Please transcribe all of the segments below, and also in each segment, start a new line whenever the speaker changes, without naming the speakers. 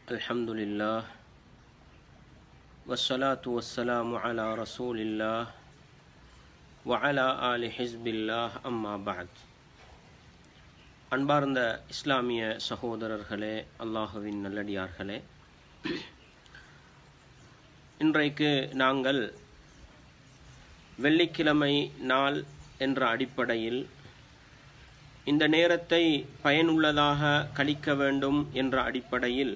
الحمد لله والصلاة والسلام على رسول الله وعلى آل حزب الله أما بعد அன்பார்ந்த இஸ்லாமிய சகோதரர்களே அல்லாஹுவின் நல்லடியார்களே இன்றைக்கு நாங்கள் வெள்ளிக்கிழமை நாள் என்ற அடிப்படையில் இந்த நேரத்தை பயனுள்ளதாக கழிக்க வேண்டும் என்ற அடிப்படையில்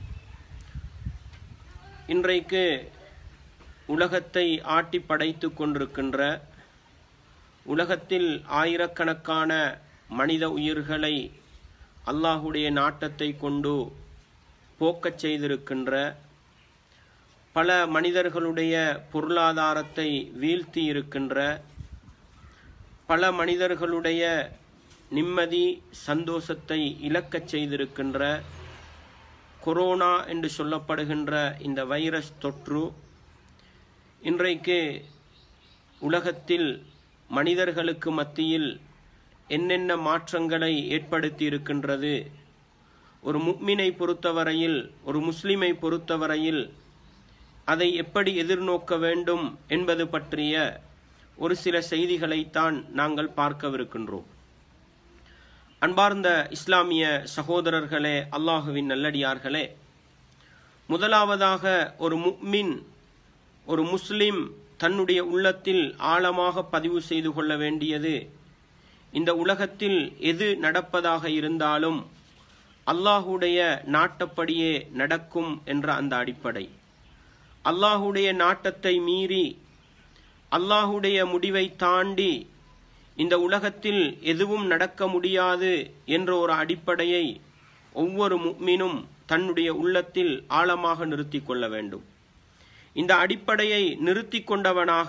இன்றைக்கு உலகத்தை ஆட்டி படைத்து கொண்டிருக்கின்ற உலகத்தில் ஆயிரக்கணக்கான மனித உயிர்களை அல்லாஹுடைய நாட்டத்தை கொண்டு போக்கச் செய்திருக்கின்ற பல மனிதர்களுடைய பொருளாதாரத்தை வீழ்த்தி இருக்கின்ற பல மனிதர்களுடைய நிம்மதி சந்தோஷத்தை இழக்கச் செய்திருக்கின்ற கொரோனா என்று சொல்லப்படுகின்ற இந்த வைரஸ் தொற்று இன்றைக்கு உலகத்தில் மனிதர்களுக்கு மத்தியில் என்னென்ன மாற்றங்களை ஏற்படுத்தி இருக்கின்றது ஒரு முக்மினை பொறுத்தவரையில் ஒரு முஸ்லிமை பொறுத்தவரையில் அதை எப்படி எதிர்நோக்க வேண்டும் என்பது பற்றிய ஒரு சில செய்திகளைத்தான் நாங்கள் பார்க்கவிருக்கின்றோம் அன்பார்ந்த இஸ்லாமிய சகோதரர்களே அல்லாஹுவின் நல்லடியார்களே முதலாவதாக ஒரு முக்மின் ஒரு முஸ்லிம் தன்னுடைய உள்ளத்தில் ஆழமாக பதிவு செய்து கொள்ள வேண்டியது இந்த உலகத்தில் எது நடப்பதாக இருந்தாலும் அல்லாஹுடைய நாட்டப்படியே நடக்கும் என்ற அந்த அடிப்படை அல்லாஹுடைய நாட்டத்தை மீறி அல்லாஹுடைய முடிவை தாண்டி இந்த உலகத்தில் எதுவும் நடக்க முடியாது என்ற ஒரு அடிப்படையை ஒவ்வொரு முக்மினும் தன்னுடைய உள்ளத்தில் ஆழமாக நிறுத்தி கொள்ள வேண்டும் இந்த அடிப்படையை நிறுத்தி கொண்டவனாக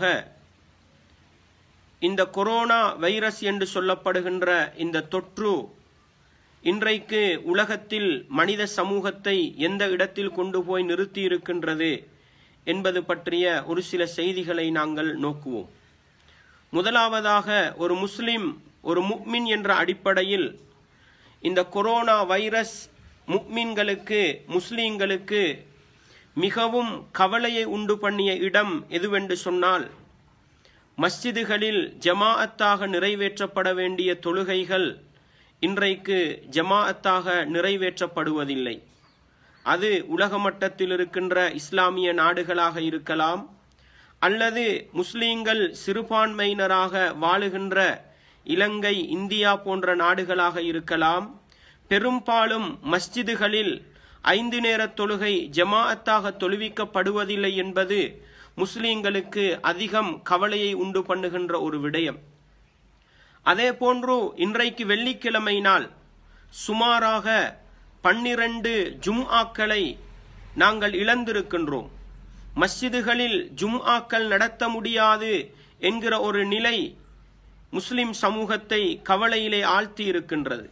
இந்த கொரோனா வைரஸ் என்று சொல்லப்படுகின்ற இந்த தொற்று இன்றைக்கு உலகத்தில் மனித சமூகத்தை எந்த இடத்தில் கொண்டு போய் நிறுத்தி இருக்கின்றது என்பது பற்றிய ஒரு சில செய்திகளை நாங்கள் நோக்குவோம் முதலாவதாக ஒரு முஸ்லிம் ஒரு முக்மின் என்ற அடிப்படையில் இந்த கொரோனா வைரஸ் முக்மின்களுக்கு முஸ்லீம்களுக்கு மிகவும் கவலையை உண்டு பண்ணிய இடம் எதுவென்று சொன்னால் மஸ்ஜிதுகளில் ஜமாஅத்தாக நிறைவேற்றப்பட வேண்டிய தொழுகைகள் இன்றைக்கு ஜமாஅத்தாக நிறைவேற்றப்படுவதில்லை அது உலக மட்டத்தில் இருக்கின்ற இஸ்லாமிய நாடுகளாக இருக்கலாம் அல்லது முஸ்லீம்கள் சிறுபான்மையினராக வாழுகின்ற இலங்கை இந்தியா போன்ற நாடுகளாக இருக்கலாம் பெரும்பாலும் மஸ்ஜிதுகளில் ஐந்து நேர தொழுகை ஜமாஅத்தாக தொழுவிக்கப்படுவதில்லை என்பது முஸ்லீம்களுக்கு அதிகம் கவலையை உண்டு பண்ணுகின்ற ஒரு விடயம் அதே போன்று இன்றைக்கு வெள்ளிக்கிழமை நாள் சுமாராக பன்னிரண்டு ஜும்ஆக்களை நாங்கள் இழந்திருக்கின்றோம் மஸ்ஜிதுகளில் ஜும்ஆக்கள் நடத்த முடியாது என்கிற ஒரு நிலை முஸ்லிம் சமூகத்தை கவலையிலே ஆழ்த்தி இருக்கின்றது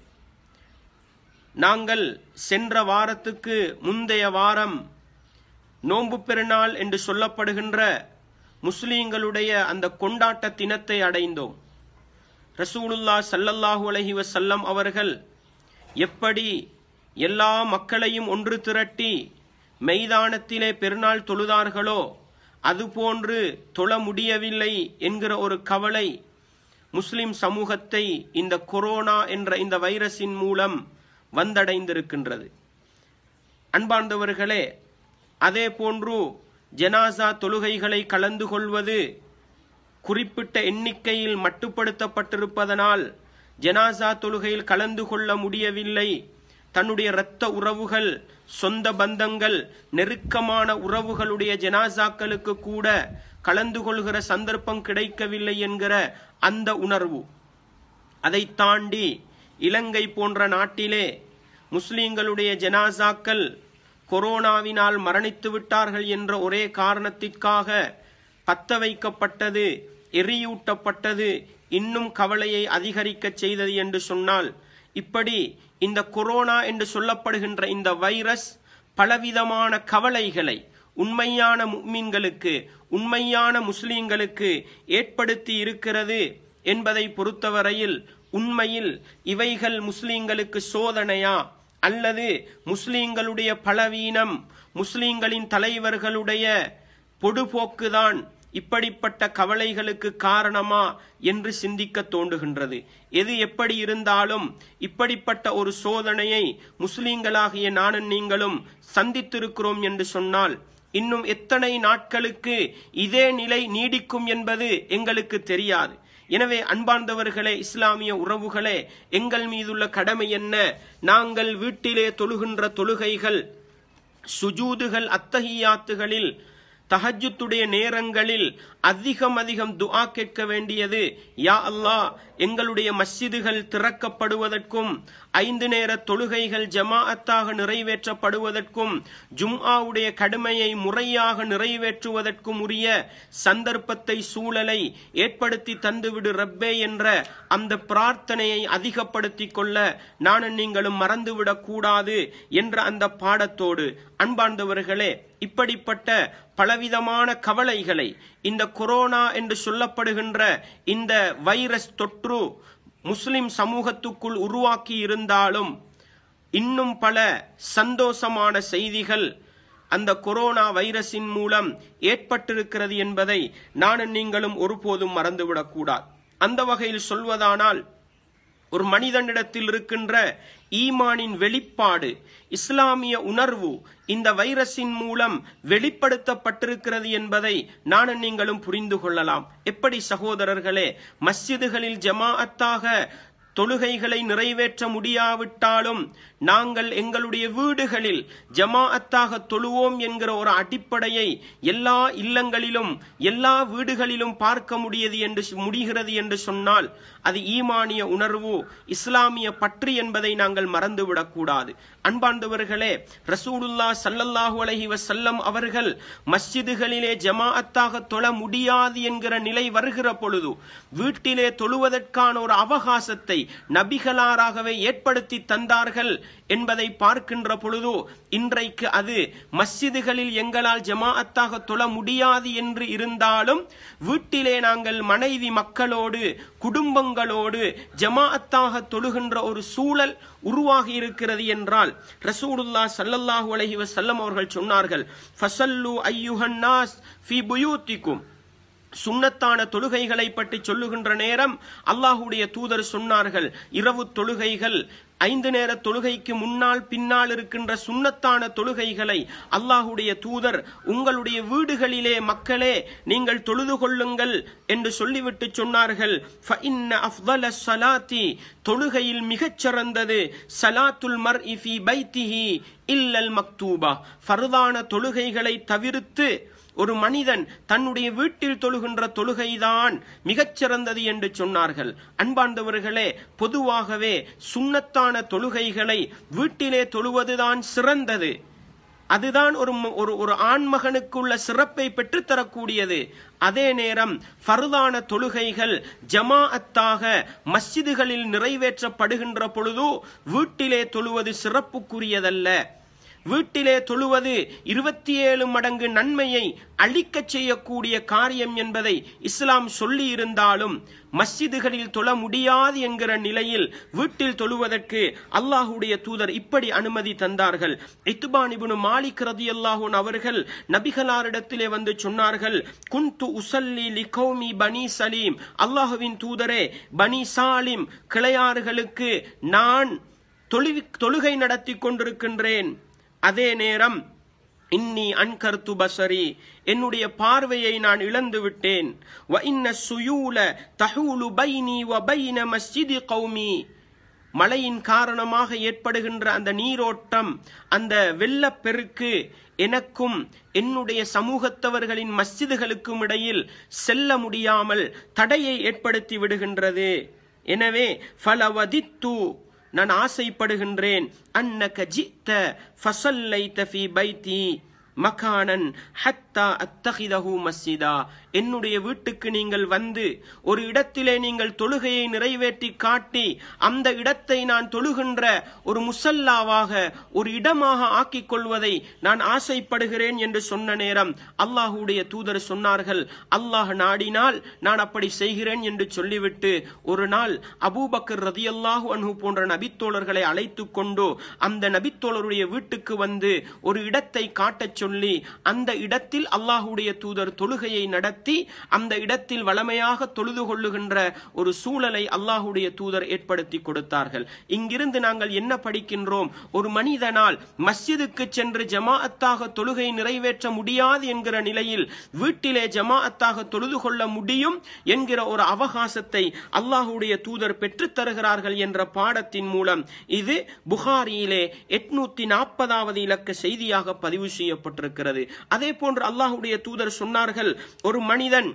நாங்கள் சென்ற வாரத்துக்கு முந்தைய வாரம் நோன்பு பெருநாள் என்று சொல்லப்படுகின்ற முஸ்லீம்களுடைய அந்த கொண்டாட்ட தினத்தை அடைந்தோம் ரசூலுல்லா சல்லல்லாஹு அலஹி வசல்லம் அவர்கள் எப்படி எல்லா மக்களையும் ஒன்று திரட்டி மெய்தானத்திலே பெருநாள் தொழுதார்களோ அதுபோன்று தொழ முடியவில்லை என்கிற ஒரு கவலை முஸ்லிம் சமூகத்தை இந்த கொரோனா என்ற இந்த வைரஸின் மூலம் வந்தடைந்திருக்கின்றது அன்பார்ந்தவர்களே அதே போன்று ஜனாசா தொழுகைகளை கலந்து கொள்வது குறிப்பிட்ட எண்ணிக்கையில் மட்டுப்படுத்தப்பட்டிருப்பதனால் ஜனாசா தொழுகையில் கலந்து கொள்ள முடியவில்லை தன்னுடைய இரத்த உறவுகள் சொந்த பந்தங்கள் நெருக்கமான உறவுகளுடைய ஜனாசாக்களுக்கு கூட கலந்து கொள்கிற சந்தர்ப்பம் கிடைக்கவில்லை என்கிற அந்த உணர்வு அதை தாண்டி இலங்கை போன்ற நாட்டிலே முஸ்லிம்களுடைய ஜனாசாக்கள் கொரோனாவினால் மரணித்து விட்டார்கள் என்ற ஒரே காரணத்திற்காக பத்த வைக்கப்பட்டது எரியூட்டப்பட்டது இன்னும் கவலையை அதிகரிக்க செய்தது என்று சொன்னால் இப்படி இந்த கொரோனா என்று சொல்லப்படுகின்ற இந்த வைரஸ் பலவிதமான கவலைகளை உண்மையான முக்மீன்களுக்கு உண்மையான முஸ்லீம்களுக்கு ஏற்படுத்தி இருக்கிறது என்பதை பொறுத்தவரையில் உண்மையில் இவைகள் முஸ்லீம்களுக்கு சோதனையா அல்லது முஸ்லிம்களுடைய பலவீனம் முஸ்லிம்களின் தலைவர்களுடைய பொடுபோக்குதான் இப்படிப்பட்ட கவலைகளுக்கு காரணமா என்று சிந்திக்க தோன்றுகின்றது எது எப்படி இருந்தாலும் இப்படிப்பட்ட ஒரு சோதனையை முஸ்லிம்களாகிய நானும் நீங்களும் சந்தித்திருக்கிறோம் என்று சொன்னால் இன்னும் எத்தனை நாட்களுக்கு இதே நிலை நீடிக்கும் என்பது எங்களுக்கு தெரியாது எனவே அன்பார்ந்தவர்களே இஸ்லாமிய உறவுகளே எங்கள் மீதுள்ள கடமை என்ன நாங்கள் வீட்டிலே தொழுகின்ற தொழுகைகள் சுஜூதுகள் அத்தஹியாத்துகளில் தஹஜுத்துடைய நேரங்களில் அதிகம் அதிகம் துஆ கேட்க வேண்டியது யா அல்லாஹ் எங்களுடைய மஸ்ஜிதுகள் திறக்கப்படுவதற்கும் ஐந்து நேர தொழுகைகள் ஜமாஅத்தாக நிறைவேற்றப்படுவதற்கும் ஜும்ஆவுடைய கடுமையை முறையாக நிறைவேற்றுவதற்கும் உரிய சந்தர்ப்பத்தை சூழலை ஏற்படுத்தி தந்துவிடு ரப்பே என்ற அந்த பிரார்த்தனையை அதிகப்படுத்திக் கொள்ள நானும் நீங்களும் மறந்துவிடக் கூடாது என்ற அந்த பாடத்தோடு அன்பார்ந்தவர்களே இப்படிப்பட்ட பலவிதமான கவலைகளை இந்த கொரோனா என்று சொல்லப்படுகின்ற இந்த வைரஸ் தொற்று முஸ்லிம் சமூகத்துக்குள் உருவாக்கி இருந்தாலும் இன்னும் பல சந்தோஷமான செய்திகள் அந்த கொரோனா வைரஸின் மூலம் ஏற்பட்டிருக்கிறது என்பதை நானும் நீங்களும் ஒருபோதும் மறந்துவிடக்கூடாது அந்த வகையில் சொல்வதானால் ஒரு மனிதனிடத்தில் இருக்கின்ற ஈமானின் வெளிப்பாடு இஸ்லாமிய உணர்வு இந்த வைரஸின் மூலம் வெளிப்படுத்தப்பட்டிருக்கிறது என்பதை நானும் நீங்களும் புரிந்து கொள்ளலாம் எப்படி சகோதரர்களே மஸ்ஜிதுகளில் ஜமாஅத்தாக தொழுகைகளை நிறைவேற்ற முடியாவிட்டாலும் நாங்கள் எங்களுடைய வீடுகளில் ஜமாஅத்தாக தொழுவோம் என்கிற ஒரு அடிப்படையை எல்லா இல்லங்களிலும் எல்லா வீடுகளிலும் பார்க்க முடியது என்று முடிகிறது என்று சொன்னால் அது ஈமானிய உணர்வு இஸ்லாமிய பற்று என்பதை நாங்கள் மறந்துவிடக் கூடாது அன்பார்ந்தவர்களே ரசூலுல்லா சல்லல்லாஹு அலைஹி வசல்லம் அவர்கள் மஸ்ஜிதுகளிலே ஜமாஅத்தாக தொழ முடியாது என்கிற நிலை வருகிற பொழுது வீட்டிலே தொழுவதற்கான ஒரு அவகாசத்தை நபிகளாராகவே ஏற்படுத்தி தந்தார்கள் என்பதை பார்க்கின்ற பொழுது இன்றைக்கு அது மஸ்ஜிதுகளில் எங்களால் ஜமாஅத்தாக தொழ முடியாது என்று இருந்தாலும் வீட்டிலே நாங்கள் மனைவி மக்களோடு குடும்பங்களோடு ஜமாஅத்தாக தொழுகின்ற ஒரு சூழல் உருவாகி இருக்கிறது என்றால் ரசூலுல்லா சல்லல்லாஹு அலைஹி வஸல்லம் அவர்கள் சொன்னார்கள் ஃபசல்லு ஐயுஹன் நாஸ் ஃபி புயூத்திக்கும் சுண்ணத்தான தொழுகைகளை பற்றி சொல்லுகின்ற நேரம் அல்லாஹுடைய தூதர் சொன்னார்கள் இரவு தொழுகைகள் ஐந்து நேர தொழுகைக்கு முன்னால் பின்னால் இருக்கின்ற சுண்ணத்தான தொழுகைகளை அல்லாஹுடைய தூதர் உங்களுடைய வீடுகளிலே மக்களே நீங்கள் தொழுது கொள்ளுங்கள் என்று சொல்லிவிட்டு சொன்னார்கள் தொழுகையில் மிகச் சிறந்தது சலாத்துல் மர் இஃபி பைத்திஹி இல்லல் மக்தூபா ஃபர்தான தொழுகைகளை தவிர்த்து ஒரு மனிதன் தன்னுடைய வீட்டில் தொழுகின்ற தொழுகைதான் மிகச்சிறந்தது என்று சொன்னார்கள் அன்பார்ந்தவர்களே பொதுவாகவே சுண்ணத்தான தொழுகைகளை வீட்டிலே தொழுவதுதான் சிறந்தது அதுதான் ஒரு ஒரு ஒரு ஆண்மகனுக்குள்ள சிறப்பை பெற்றுத்தரக்கூடியது அதே நேரம் ஃபர்தான தொழுகைகள் ஜமாஅத்தாக மஸ்ஜிதுகளில் நிறைவேற்றப்படுகின்ற பொழுது வீட்டிலே தொழுவது சிறப்புக்குரியதல்ல வீட்டிலே தொழுவது இருபத்தி ஏழு மடங்கு நன்மையை அளிக்கச் செய்யக்கூடிய காரியம் என்பதை இஸ்லாம் சொல்லி இருந்தாலும் மஸ்ஜிதுகளில் தொழ முடியாது என்கிற நிலையில் வீட்டில் தொழுவதற்கு அல்லாஹுடைய தூதர் இப்படி அனுமதி தந்தார்கள் இத்துபானிபுனு மாலிக் ரதி அல்லாஹூன் அவர்கள் நபிகளாரிடத்திலே வந்து சொன்னார்கள் குந்து உசல்லி லிகௌமி பனி சலீம் அல்லாஹுவின் தூதரே பனி சாலிம் கிளையாறுகளுக்கு நான் தொழுகை நடத்தி கொண்டிருக்கின்றேன் அதே நேரம் இன்னி அன்கர்த்து பசரி என்னுடைய பார்வையை நான் இழந்து விட்டேன் வ இன்ன சுயூல தஹூலு பைனி வ பைன மஸ்ஜிதி கௌமி மழையின் காரணமாக ஏற்படுகின்ற அந்த நீரோட்டம் அந்த வெள்ளப்பெருக்கு எனக்கும் என்னுடைய சமூகத்தவர்களின் மஸ்ஜிதுகளுக்கும் இடையில் செல்ல முடியாமல் தடையை ஏற்படுத்தி விடுகின்றது எனவே ஃபலவதித்து நான் ஆசைப்படுகின்றேன் அன்னக ஜித்த ஃபசல்லைத ஃபி பைத்தி மகானன் ஹத்தா அத்தஹிதஹு மஸ்ஜிதா என்னுடைய வீட்டுக்கு நீங்கள் வந்து ஒரு இடத்திலே நீங்கள் தொழுகையை நிறைவேற்றி காட்டி அந்த இடத்தை நான் தொழுகின்ற ஒரு முசல்லாவாக ஒரு இடமாக ஆக்கிக் கொள்வதை நான் ஆசைப்படுகிறேன் என்று சொன்ன நேரம் அல்லாஹுடைய தூதர் சொன்னார்கள் அல்லாஹ் நாடினால் நான் அப்படி செய்கிறேன் என்று சொல்லிவிட்டு ஒரு நாள் அபூபக்கர் ரதியல்லாஹு அன்ஹு போன்ற நபித்தோழர்களை அழைத்து கொண்டு அந்த நபித்தோழருடைய வீட்டுக்கு வந்து ஒரு இடத்தை காட்டச் சொல்லி அந்த இடத்தில் அல்லாஹுடைய தூதர் தொழுகையை நடத்தி அந்த இடத்தில் வளமையாக தொழுது கொள்ளுகின்ற ஒரு சூழலை அல்லாஹுடைய தூதர் ஏற்படுத்தி கொடுத்தார்கள் இங்கிருந்து நாங்கள் என்ன படிக்கின்றோம் ஒரு மனிதனால் மஸ்ஜிதுக்கு சென்று ஜமாஅத்தாக தொழுகை நிறைவேற்ற முடியாது என்கிற நிலையில் வீட்டிலே ஜமாஅத்தாக தொழுது கொள்ள முடியும் என்கிற ஒரு அவகாசத்தை அல்லாஹுடைய தூதர் பெற்றுத் தருகிறார்கள் என்ற பாடத்தின் மூலம் இது புகாரியிலே எட்நூத்தி நாற்பதாவது இலக்க செய்தியாக பதிவு செய்யப்பட்டிருக்கிறது அதே போன்று அல்லாஹுடைய தூதர் சொன்னார்கள் ஒரு மனிதன்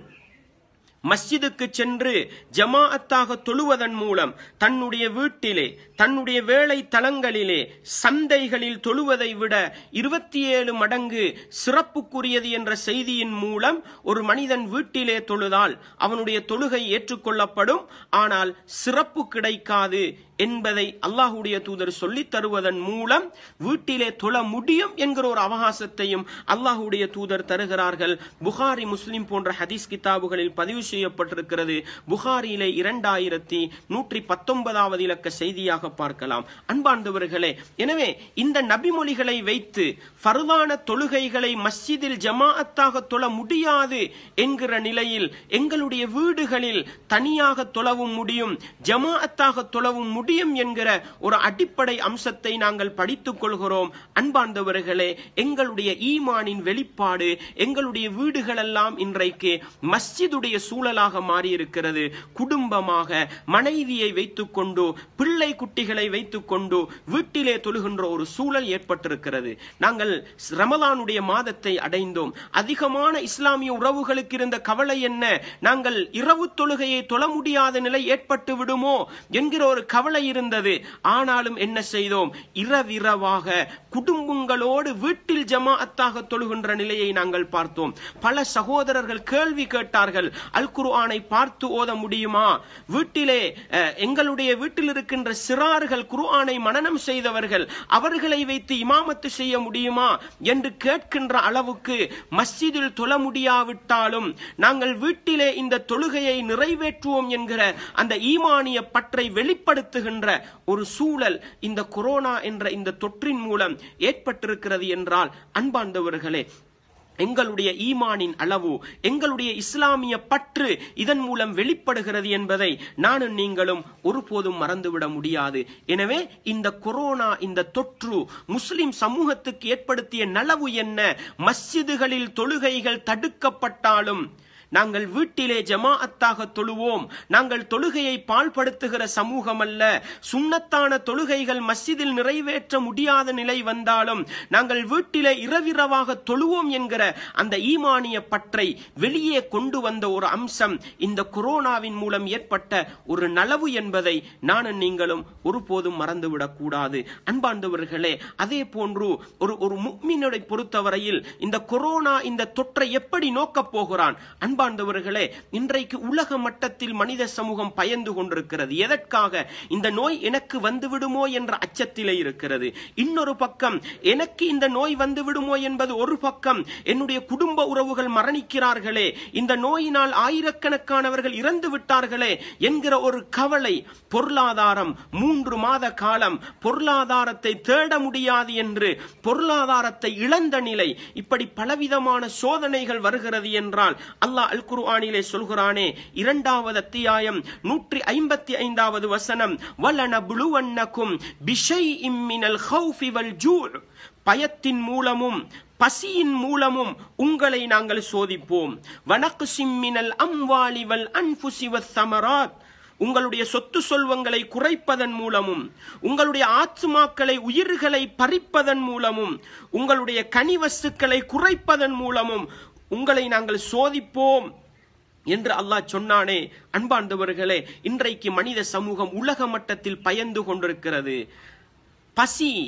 மஸ்ஜிதுக்கு சென்று ஜமாஅத்தாக தொழுவதன் மூலம் தன்னுடைய வீட்டிலே தன்னுடைய வேலை தலங்களிலே சந்தைகளில் தொழுவதை விட இருபத்தி ஏழு மடங்கு சிறப்புக்குரியது என்ற செய்தியின் மூலம் ஒரு மனிதன் வீட்டிலே தொழுதால் அவனுடைய தொழுகை ஏற்றுக்கொள்ளப்படும் ஆனால் சிறப்பு கிடைக்காது என்பதை அல்லாஹுடைய தூதர் சொல்லித் தருவதன் மூலம் வீட்டிலே தொழ முடியும் என்கிற ஒரு அவகாசத்தையும் அல்லாஹுடைய தூதர் தருகிறார்கள் புகாரி முஸ்லிம் போன்ற ஹதீஸ் கிதாபுகளில் பதிவு செய்யப்பட்டிருக்கிறது புகாரியிலே இரண்டாயிரத்தி நூற்றி பத்தொன்பதாவது இலக்க செய்தியாக பார்க்கலாம் அன்பார்ந்தவர்களே எனவே இந்த நபிமொழிகளை வைத்து ஃபர்தான தொழுகைகளை மஸ்ஜிதில் ஜமாஅத்தாக தொழ முடியாது என்கிற நிலையில் எங்களுடைய வீடுகளில் தனியாக தொழவும் முடியும் ஜமாஅத்தாக தொழவும் முடியும் என்கிற ஒரு அடிப்படை அம்சத்தை நாங்கள் படித்துக் கொள்கிறோம் அன்பார்ந்தவர்களே எங்களுடைய ஈமானின் வெளிப்பாடு எங்களுடைய வீடுகளெல்லாம் இன்றைக்கு மஸ்ஜிதுடைய சூழலாக மாறியிருக்கிறது குடும்பமாக மனைவியை வைத்துக்கொண்டு பிள்ளை குட்டிகளை வைத்துக்கொண்டு வீட்டிலே தொழுகின்ற ஒரு சூழல் ஏற்பட்டிருக்கிறது நாங்கள் ரமலானுடைய மாதத்தை அடைந்தோம் அதிகமான இஸ்லாமிய உறவுகளுக்கு இருந்த கவலை என்ன நாங்கள் இரவு தொழுகையை தொழ முடியாத நிலை ஏற்பட்டு விடுமோ என்கிற ஒரு கவலை இருந்தது ஆனாலும் என்ன செய்தோம் இரவிரவாக குடும்பங்களோடு வீட்டில் ஜமாஅத்தாக தொழுகின்ற நிலையை நாங்கள் பார்த்தோம் பல சகோதரர்கள் கேள்வி கேட்டார்கள் அல் குர்ஆனை பார்த்து ஓத முடியுமா வீட்டிலே அஹ், எங்களுடைய வீட்டில் இருக்கின்ற சிறார்கள் குர்ஆனை மனனம் செய்தவர்கள் அவர்களை வைத்து இமாமத்து செய்ய முடியுமா என்று கேட்கின்ற அளவுக்கு மஸ்ஜிதில் தொழ முடியாவிட்டாலும் நாங்கள் வீட்டிலே இந்த தொழுகையை நிறைவேற்றுவோம் என்கிற அந்த ஈமானிய பற்றை வெளிப்படுத்துகின்ற ஒரு சூழல் இந்த கொரோனா என்ற இந்த தொற்றின் மூலம் ஏற்பட்டிருக்கிறது என்றால் அன்பார்ந்தவர்களே எங்களுடைய ஈமானின் அளவு எங்களுடைய இஸ்லாமிய பற்று இதன் மூலம் வெளிப்படுகிறது என்பதை நானும் நீங்களும் ஒருபோதும் மறந்துவிட முடியாது எனவே இந்த கொரோனா இந்த தொற்று முஸ்லிம் சமூகத்துக்கு ஏற்படுத்திய நலவு என்ன மஸ்ஜிதுகளில் தொழுகைகள் தடுக்கப்பட்டாலும் நாங்கள் வீட்டிலே ஜமாஅத்தாக தொழுவோம் நாங்கள் தொழுகையை பால்படுத்துகிற சமூகம் அல்ல சுண்ணத்தான தொழுகைகள் மஸ்ஜிதில் நிறைவேற்ற முடியாத நிலை வந்தாலும் நாங்கள் வீட்டிலே இரவிரவாக தொழுவோம் என்கிற அந்த ஈமானிய பற்றை வெளியே கொண்டு வந்த ஒரு அம்சம் இந்த கொரோனாவின் மூலம் ஏற்பட்ட ஒரு நலவு என்பதை நானும் நீங்களும் ஒருபோதும் மறந்துவிடக் கூடாது அன்பார்ந்தவர்களே அதே போன்று ஒரு ஒரு முக்மினை பொறுத்தவரையில் இந்த கொரோனா இந்த தொற்றை எப்படி நோக்கப் போகிறான் அன்பார்ந்தவர்களே இன்றைக்கு உலக மட்டத்தில் மனித சமூகம் பயந்து கொண்டிருக்கிறது எதற்காக இந்த நோய் எனக்கு வந்துவிடுமோ என்ற அச்சத்திலே இருக்கிறது இன்னொரு பக்கம் எனக்கு இந்த நோய் வந்து விடுமோ என்பது ஒரு பக்கம் என்னுடைய குடும்ப உறவுகள் மரணிக்கிறார்களே இந்த நோயினால் ஆயிரக்கணக்கானவர்கள் இறந்து விட்டார்களே என்கிற ஒரு கவலை பொருளாதாரம் மூன்று மாத காலம் பொருளாதாரத்தை தேட முடியாது என்று பொருளாதாரத்தை இழந்த நிலை இப்படி பலவிதமான சோதனைகள் வருகிறது என்றால் அல்லாஹ் அல் குர்ஆனிலே சொல்கிறானே இரண்டாவது அத்தியாயம் நூற்றி ஐம்பத்தி ஐந்தாவது வசனம் வலன புலுவன்னக்கும் பிஷை இம்மினல் ஹவுஃபி வல் ஜூர் பயத்தின் மூலமும் பசியின் மூலமும் உங்களை நாங்கள் சோதிப்போம் வனக்கு சிம்மினல் அம்வாலி வல் அன்புசி சமராத் உங்களுடைய சொத்து சொல்வங்களை குறைப்பதன் மூலமும் உங்களுடைய ஆத்மாக்களை உயிர்களை பறிப்பதன் மூலமும் உங்களுடைய கனி வஸ்துக்களை குறைப்பதன் மூலமும் உங்களை நாங்கள் சோதிப்போம் என்று அல்லாஹ் சொன்னானே அன்பார்ந்தவர்களே இன்றைக்கு மனித சமூகம் உலக மட்டத்தில் பயந்து கொண்டிருக்கிறது பசி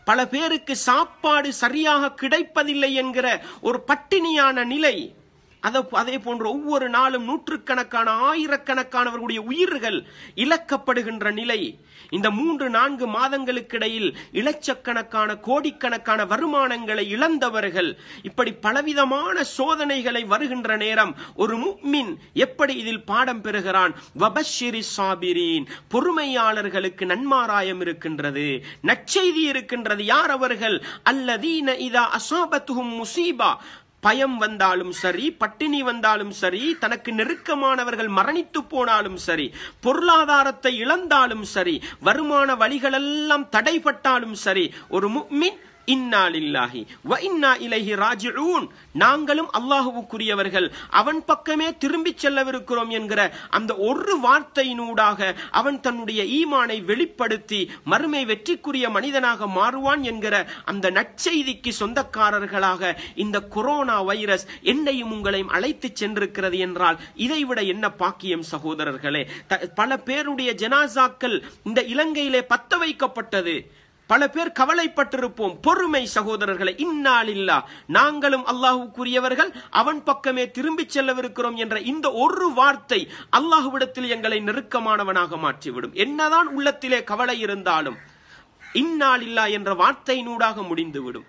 பல பேருக்கு சாப்பாடு சரியாக கிடைப்பதில்லை என்கிற ஒரு பட்டினியான நிலை அத- அதே போன்ற ஒவ்வொரு நாளும் நூற்றுக்கணக்கான ஆயிரக்கணக்கானவர்களுடைய உயிர்கள் இழக்கப்படுகின்ற நிலை இந்த மூன்று நான்கு மாதங்களுக்கிடையில் இலட்சக்கணக்கான கோடிக்கணக்கான வருமானங்களை இழந்தவர்கள் இப்படி பலவிதமான சோதனைகளை வருகின்ற நேரம் ஒரு முக்மின் எப்படி இதில் பாடம் பெறுகிறான் வபஷிரி சாபிரீன் பொறுமையாளர்களுக்கு நன்மாராயம் இருக்கின்றது நற்செய்தி இருக்கின்றது யார் அவர்கள் அல்லதீன இதா அசாபத்துஹும் முசீபா பயம் வந்தாலும் சரி பட்டினி வந்தாலும் சரி தனக்கு நெருக்கமானவர்கள் மரணித்து போனாலும் சரி பொருளாதாரத்தை இழந்தாலும் சரி வருமான வழிகளெல்லாம் தடைப்பட்டாலும் சரி ஒரு முக்மின் இன்னா லில்லாஹி வ இன்னா இலைஹி ராஜிஊன் நாங்களும் அல்லாஹுவுக்குரியவர்கள் அவன் பக்கமே திரும்பிச் செல்லவிருக்கிறோம் என்கிற அந்த ஒரு வார்த்தையினூடாக அவன் தன்னுடைய ஈமானை வெளிப்படுத்தி மறுமை வெற்றிக்குரிய மனிதனாக மாறுவான் என்கிற அந்த நற்செய்திக்கு சொந்தக்காரர்களாக இந்த கொரோனா வைரஸ் என்னையும் உங்களையும் அழைத்துச் சென்றிருக்கிறது என்றால் இதைவிட என்ன பாக்கியம் சகோதரர்களே த- பல பேருடைய ஜனாசாக்கள் இந்த இலங்கையிலே பத்த வைக்கப்பட்டது பல பேர் கவலைப்பட்டிருப்போம் பொறுமை சகோதரர்களை இந்நாளில்லா நாங்களும் அல்லாஹுக்குரியவர்கள் அவன் பக்கமே திரும்பிச் செல்லவிருக்கிறோம் என்ற இந்த ஒரு வார்த்தை அல்லாஹுவிடத்தில் எங்களை நெருக்கமானவனாக மாற்றிவிடும் என்னதான் உள்ளத்திலே கவலை இருந்தாலும் இந்நாளில்லா என்ற வார்த்தையினூடாக முடிந்துவிடும்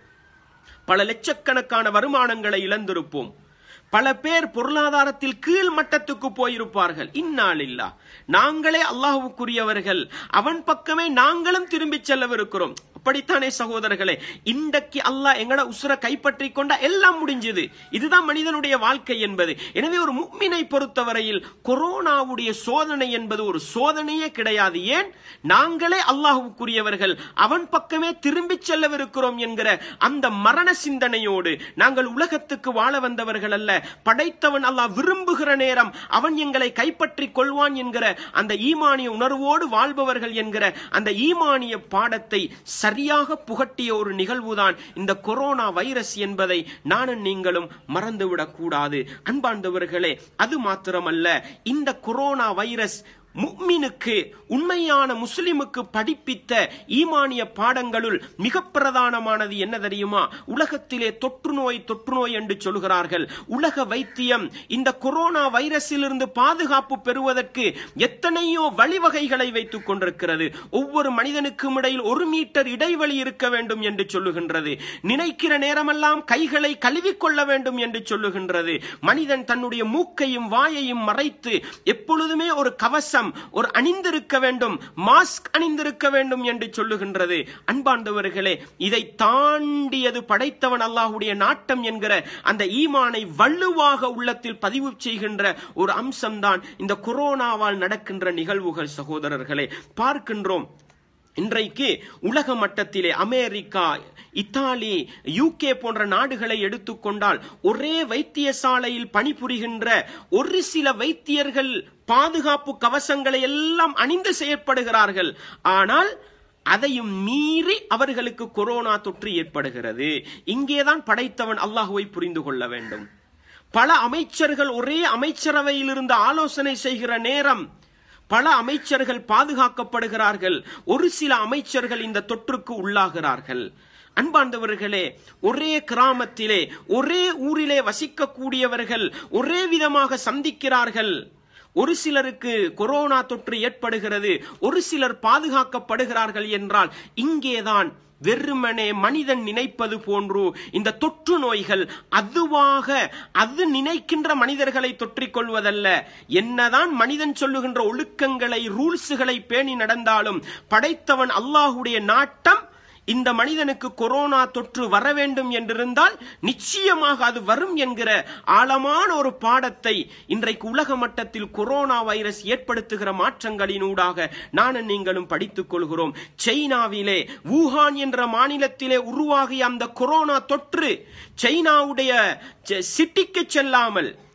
பல லட்சக்கணக்கான வருமானங்களை இழந்திருப்போம் பல பேர் பொருளாதாரத்தில் கீழ் மட்டத்துக்கு போயிருப்பார்கள் இந்நாளில்லா நாங்களே அல்லாஹுக்குரியவர்கள் அவன் பக்கமே நாங்களும் திரும்பிச் செல்லவிருக்கிறோம் அப்படித்தானே சகோதரர்களே இன்றைக்கு அல்லாஹ் எங்கட உசுர கைப்பற்றி கொண்டா எல்லாம் முடிஞ்சது இதுதான் மனிதனுடைய வாழ்க்கை என்பது எனவே ஒரு முக்மினை பொறுத்தவரையில் கொரோனாவுடைய சோதனை என்பது ஒரு சோதனையே கிடையாது ஏன் நாங்களே அல்லாஹுக்குரியவர்கள் அவன் பக்கமே திரும்பிச் செல்லவிருக்கிறோம் என்கிற அந்த மரண சிந்தனையோடு நாங்கள் உலகத்துக்கு வாழ வந்தவர்கள் அல்ல படைத்தவன் அல்லாஹ் விரும்புகிற நேரம் அவன் எங்களை கைப்பற்றி கொள்வான் என்கிற அந்த ஈமானிய உணர்வோடு வாழ்பவர்கள் என்கிற அந்த ஈமானிய பாடத்தை சரியாக புகட்டிய ஒரு நிகழ்வுதான் இந்த கொரோனா வைரஸ் என்பதை நானும் நீங்களும் மறந்துவிடக் கூடாது அன்பார்ந்தவர்களே அது மாத்திரமல்ல இந்த கொரோனா வைரஸ் முக்மினுக்கு உண்மையான முஸ்லிமுக்கு படிப்பித்த ஈமானிய பாடங்களுள் மிக பிரதானமானது என்ன தெரியுமா உலகத்திலே தொற்று நோய் தொற்று நோய் என்று சொல்கிறார்கள் உலக வைத்தியம் இந்த கொரோனா வைரஸிலிருந்து பாதுகாப்பு பெறுவதற்கு எத்தனையோ வழிவகைகளை வைத்துக் கொண்டிருக்கிறது ஒவ்வொரு மனிதனுக்கும் இடையில் ஒரு மீட்டர் இடைவெளி இருக்க வேண்டும் என்று சொல்லுகின்றது நினைக்கிற நேரமெல்லாம் கைகளை கழுவிக்கொள்ள வேண்டும் என்று சொல்லுகின்றது மனிதன் தன்னுடைய மூக்கையும் வாயையும் மறைத்து எப்பொழுதுமே ஒரு கவசம் ஒரு அணிந்திருக்க வேண்டும் மாஸ்க் அணிந்திருக்க வேண்டும் என்று சொல்லுகின்றது அன்பார்ந்தவர்களே இதை தாண்டியது படைத்தவன் அல்லாஹுடைய நாட்டம் என்கிற அந்த ஈமானை வள்ளுவாக உள்ளத்தில் பதிவு செய்கின்ற ஒரு அம்சம்தான் இந்த கொரோனாவால் நடக்கின்ற நிகழ்வுகள் சகோதரர்களே பார்க்கின்றோம் இன்றைக்கு உலக மட்டத்திலே அமெரிக்கா இத்தாலி யூகே போன்ற நாடுகளை எடுத்துக்கொண்டால் ஒரே வைத்தியசாலையில் பணிபுரிகின்ற ஒரு சில வைத்தியர்கள் பாதுகாப்பு கவசங்களை எல்லாம் அணிந்து செயற்படுகிறார்கள் ஆனால் அதையும் மீறி அவர்களுக்கு கொரோனா தொற்று ஏற்படுகிறது இங்கேதான் படைத்தவன் அல்லாஹுவை புரிந்து கொள்ள வேண்டும் பல அமைச்சர்கள் ஒரே அமைச்சரவையிலிருந்து ஆலோசனை செய்கிற நேரம் பல அமைச்சர்கள் பாதுகாக்கப்படுகிறார்கள் ஒரு சில அமைச்சர்கள் இந்த தொற்றுக்கு உள்ளாகிறார்கள் அன்பார்ந்தவர்களே ஒரே கிராமத்திலே ஒரே ஊரிலே வசிக்கக்கூடியவர்கள் ஒரே விதமாக சந்திக்கிறார்கள் ஒரு சிலருக்கு கொரோனா தொற்று ஏற்படுகிறது ஒரு சிலர் பாதுகாக்கப்படுகிறார்கள் என்றால் இங்கேதான் வெறுமனே மனிதன் நினைப்பது போன்று இந்த தொற்று நோய்கள் அதுவாக அது நினைக்கின்ற மனிதர்களை தொற்றிக் கொள்வதல்ல என்னதான் மனிதன் சொல்லுகின்ற ஒழுக்கங்களை ரூல்ஸுகளை பேணி நடந்தாலும் படைத்தவன் அல்லாஹுடைய நாட்டம் இந்த மனிதனுக்கு கொரோனா தொற்று வர வேண்டும் என்றிருந்தால் நிச்சயமாக அது வரும் என்கிற ஆழமான ஒரு பாடத்தை இன்றைக்கு உலக மட்டத்தில் கொரோனா வைரஸ் ஏற்படுத்துகிற மாற்றங்களினூடாக நானும் நீங்களும் படித்துக் கொள்கிறோம் சைனாவிலே வூஹான் என்ற மாநிலத்திலே உருவாகிய அந்த கொரோனா தொற்று சைனாவுடைய சிட்டிக்கு செல்லாமல்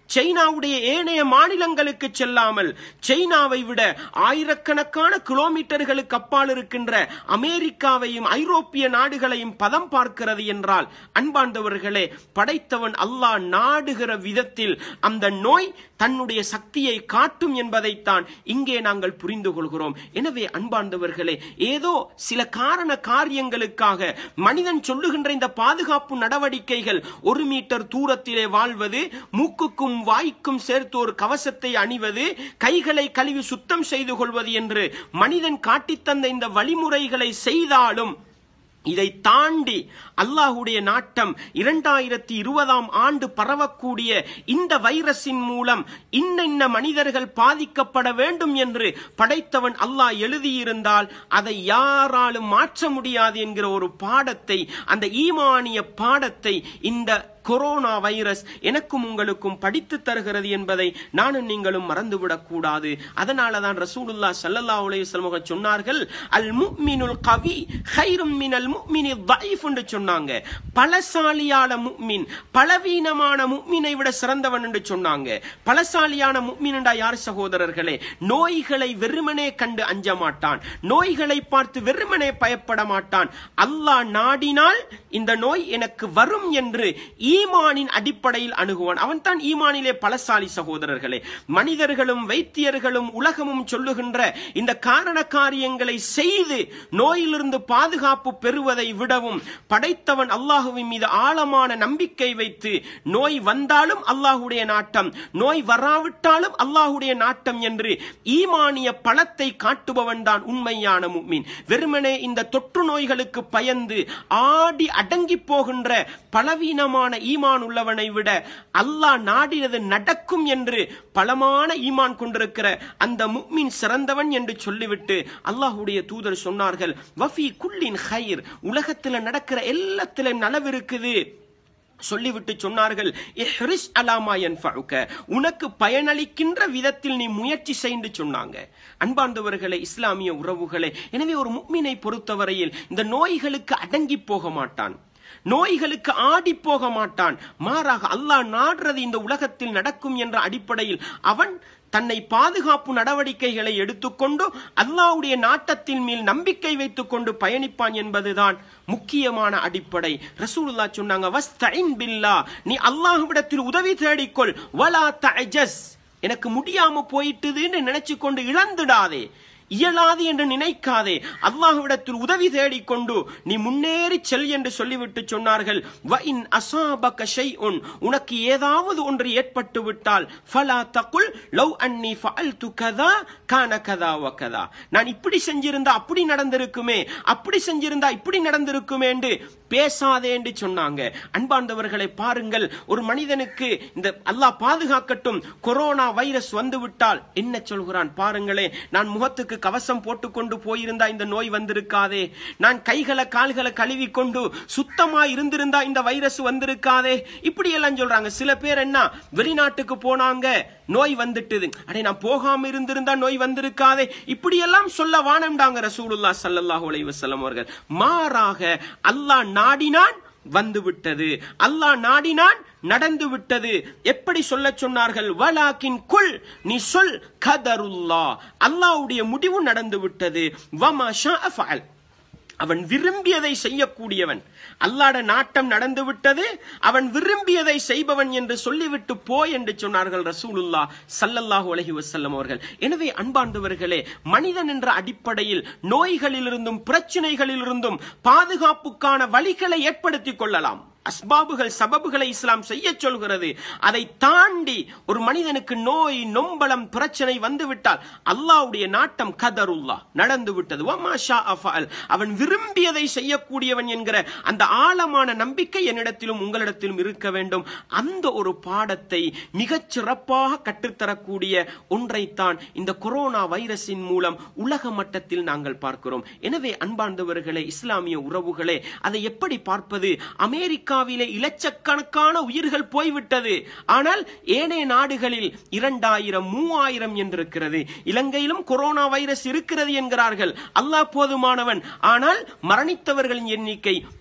சைனாவுடைய ஏனைய மாநிலங்களுக்கு செல்லாமல் சைனாவை விட ஆயிரக்கணக்கான கிலோமீட்டர்களுக்கு அப்பால் இருக்கின்ற அமெரிக்காவையும் ஐரோப்பிய நாடுகளையும் பதம் பார்க்கிறது என்றால் அன்பார்ந்தவர்களே படைத்தவன் அல்லாஹ் நாடுகிற விதத்தில் அந்த நோய் தன்னுடைய சக்தியை காட்டும் என்பதைத்தான் இங்கே நாங்கள் புரிந்து கொள்கிறோம் எனவே அன்பார்ந்தவர்களே ஏதோ சில காரண காரியங்களுக்காக மனிதன் சொல்லுகின்ற இந்த பாதுகாப்பு நடவடிக்கைகள் ஒரு மீட்டர் தூரத்திலே வாழ்வது மூக்குக்கும் வாய்க்கும் சேர்த்து ஒரு கவசத்தை அணிவது கைகளை கழுவி சுத்தம் செய்து கொள்வது என்று மனிதன் காட்டித்தந்த இந்த வழிமுறைகளை செய்தாலும் இதை தாண்டி அல்லாஹுடைய நாட்டம் இரண்டாயிரத்தி இருபதாம் ஆண்டு பரவக்கூடிய இந்த வைரஸின் மூலம் இன்ன இன்ன மனிதர்கள் பாதிக்கப்பட வேண்டும் என்று படைத்தவன் அல்லாஹ் எழுதியிருந்தால் அதை யாராலும் மாற்ற முடியாது என்கிற ஒரு பாடத்தை அந்த ஈமானிய பாடத்தை இந்த கொரோனா வைரஸ் எனக்கும் உங்களுக்கும் படித்து தருகிறது என்பதை நானும் நீங்களும் மறந்துவிடக் கூடாது அதனால தான் ரசூலுல்லா சல்லல்லா அலைஹி சொன்னார்கள் அல் முக்மினுல் கவி ஹைரும் மினல் முக்மினி தைஃப் என்று சொன்னாங்க பலசாலியான முக்மின் பலவீனமான முக்மினை விட சிறந்தவன் என்று சொன்னாங்க பலசாலியான முக்மின் என்றா யார் சகோதரர்களே நோய்களை வெறுமனே கண்டு அஞ்ச மாட்டான் நோய்களை பார்த்து வெறுமனே பயப்பட மாட்டான் அல்லாஹ் நாடினால் இந்த நோய் எனக்கு வரும் என்று ஈமானின் அடிப்படையில் அணுகுவான் அவன் தான் ஈமானிலே பலசாலி சகோதரர்களே மனிதர்களும் வைத்தியர்களும் உலகமும் சொல்லுகின்ற இந்த காரண காரியங்களை செய்து நோயிலிருந்து பாதுகாப்பு பெறுவதை விடவும் படைத்தவன் அல்லாஹுவின் மீது ஆழமான நம்பிக்கை வைத்து நோய் வந்தாலும் அல்லாஹுடைய நாட்டம் நோய் வராவிட்டாலும் அல்லாஹுடைய நாட்டம் என்று ஈமானிய பலத்தை காட்டுபவன் தான் உண்மையான முக்மின் வெறுமனே இந்த தொற்று நோய்களுக்கு பயந்து ஆடி அடங்கி போகின்ற பலவீனமான ஈமான் உள்ளவனை விட அல்லாஹ் நாடினது நடக்கும் என்று பலமான ஈமான் கொண்டிருக்கிற அந்த முக்மின் சிறந்தவன் என்று சொல்லிவிட்டு அல்லாஹுடைய தூதர் சொன்னார்கள் வஃபி குல்லின் ஹைர் உலகத்துல நடக்கிற எல்லாத்திலும் நலவு இருக்குது சொல்லிவிட்டு சொன்னார்கள் இஹ்ரிஸ் அலாமா யன்ஃபஉக. உனக்கு பயனளிக்கின்ற விதத்தில் நீ முயற்சி செய்து சொன்னாங்க அன்பார்ந்தவர்களே இஸ்லாமிய உறவுகளே எனவே ஒரு முக்மினை பொறுத்தவரையில் இந்த நோய்களுக்கு அடங்கி போக மாட்டான் நோய்களுக்கு ஆடி போக மாட்டான் மாறாக அல்லாஹ் நாடுறது இந்த உலகத்தில் நடக்கும் என்ற அடிப்படையில் அவன் தன்னை பாதுகாப்பு நடவடிக்கைகளை எடுத்துக்கொண்டு அல்லாஹ்வுடைய நாட்டத்தின் மேல் நம்பிக்கை வைத்துக் கொண்டு பயணிப்பான் என்பதுதான் முக்கியமான அடிப்படை ரசூலுல்லாஹ் சொன்னாங்க வஸ்தஇன் பில்லா நீ அல்லாஹ்விடத்தில் உதவி தேடிக்கொள் வலா தஅஜஸ் எனக்கு முடியாம போயிட்டுதுன்னு நினைச்சு கொண்டு இழந்துடாதே இயலாது என்று நினைக்காதே அல்லாஹ்விடத்தில் உதவி தேடிக்கொண்டு நீ முன்னேறி செல் என்று சொல்லிவிட்டு சொன்னார்கள் வ இன் அசாபக ஷைஉன் உனக்கு ஏதாவது ஒன்று ஏற்பட்டு விட்டால் ஃபலா தகுல் லவ் அன்னி ஃபஅல்து கதா கான கதா வ கதா நான் இப்படி செஞ்சிருந்தா அப்படி நடந்திருக்குமே அப்படி செஞ்சிருந்தா இப்படி நடந்திருக்குமே என்று பேசாதே என்று சொன்னாங்க அன்பார்ந்தவர்களை பாருங்கள் ஒரு மனிதனுக்கு இந்த அல்லாஹ் பாதுகாக்கட்டும் கொரோனா வைரஸ் வந்து விட்டால் என்ன சொல்கிறான் பாருங்களே நான் முகத்துக்கு கவசம் போட்டுக்கொண்டு போயிருந்தா இந்த நோய் வந்திருக்காதே நான் கைகளை கால்களை கழுவி கொண்டு சுத்தமா இருந்திருந்தா இந்த வைரஸ் வந்திருக்காதே இப்படி எல்லாம் சொல்றாங்க சில பேர் என்ன வெளிநாட்டுக்கு போனாங்க நோய் வந்துட்டுது அடே நான் போகாம இருந்திருந்தா நோய் வந்திருக்காதே இப்படி எல்லாம் சொல்ல வானம்டாங்க ரசூலுல்லா ஸல்லல்லாஹு அலைஹி வஸல்லம் அவர்கள் மாறாக அல்லாஹ் நாடினான் வந்து விட்டது அல்லாஹ் நாடினான் நடந்து விட்டது எப்படி சொல்ல சொன்னார்கள் வலாக்கின் குல் நீ சொல் கதருல்லா அல்லாஹ்வுடைய முடிவு நடந்து விட்டது வமா ஷாஅ ஃபஅல் அவன் விரும்பியதை செய்யக்கூடியவன் அல்லாட நாட்டம் நடந்து விட்டது அவன் விரும்பியதை செய்பவன் என்று சொல்லிவிட்டு போ என்று சொன்னார்கள் ரசூலுல்லா சல்லல்லாஹு அலைஹி வஸல்லம் அவர்கள் எனவே அன்பார்ந்தவர்களே மனிதன் என்ற அடிப்படையில் நோய்களிலிருந்தும் பிரச்சனைகளிலிருந்தும் பாதுகாப்புக்கான வழிகளை ஏற்படுத்திக் கொள்ளலாம் அஸ்பாபுகள் சபபுகளை இஸ்லாம் செய்ய சொல்கிறது அதை தாண்டி ஒரு மனிதனுக்கு நோய் நொம்பலம் பிரச்சனை வந்துவிட்டால் அல்லாஹ்வுடைய நாட்டம் கதருல்லா நடந்து விட்டது வமா ஷா அஃபஅல். அவன் விரும்பியதை செய்யக்கூடியவன் என்கிற அந்த ஆழமான நம்பிக்கை என்னிடத்திலும் உங்களிடத்திலும் இருக்க வேண்டும் அந்த ஒரு பாடத்தை மிகச் சிறப்பாக கற்றுத்தரக்கூடிய ஒன்றைத்தான் இந்த கொரோனா வைரஸின் மூலம் உலக மட்டத்தில் நாங்கள் பார்க்கிறோம் எனவே அன்பார்ந்தவர்களே இஸ்லாமிய உறவுகளே அதை எப்படி பார்ப்பது அமெரிக்காவிலே இலட்சக்கணக்கான உயிர்கள் போய்விட்டது ஆனால் ஏனைய நாடுகளில் இரண்டாயிரம் மூவாயிரம் என்றிருக்கிறது இலங்கையிலும் கொரோனா வைரஸ் இருக்கிறது என்கிறார்கள் அல்லாஹ் போதுமானவன் ஆனால் மரணித்தவர்களின் எண்ணிக்கை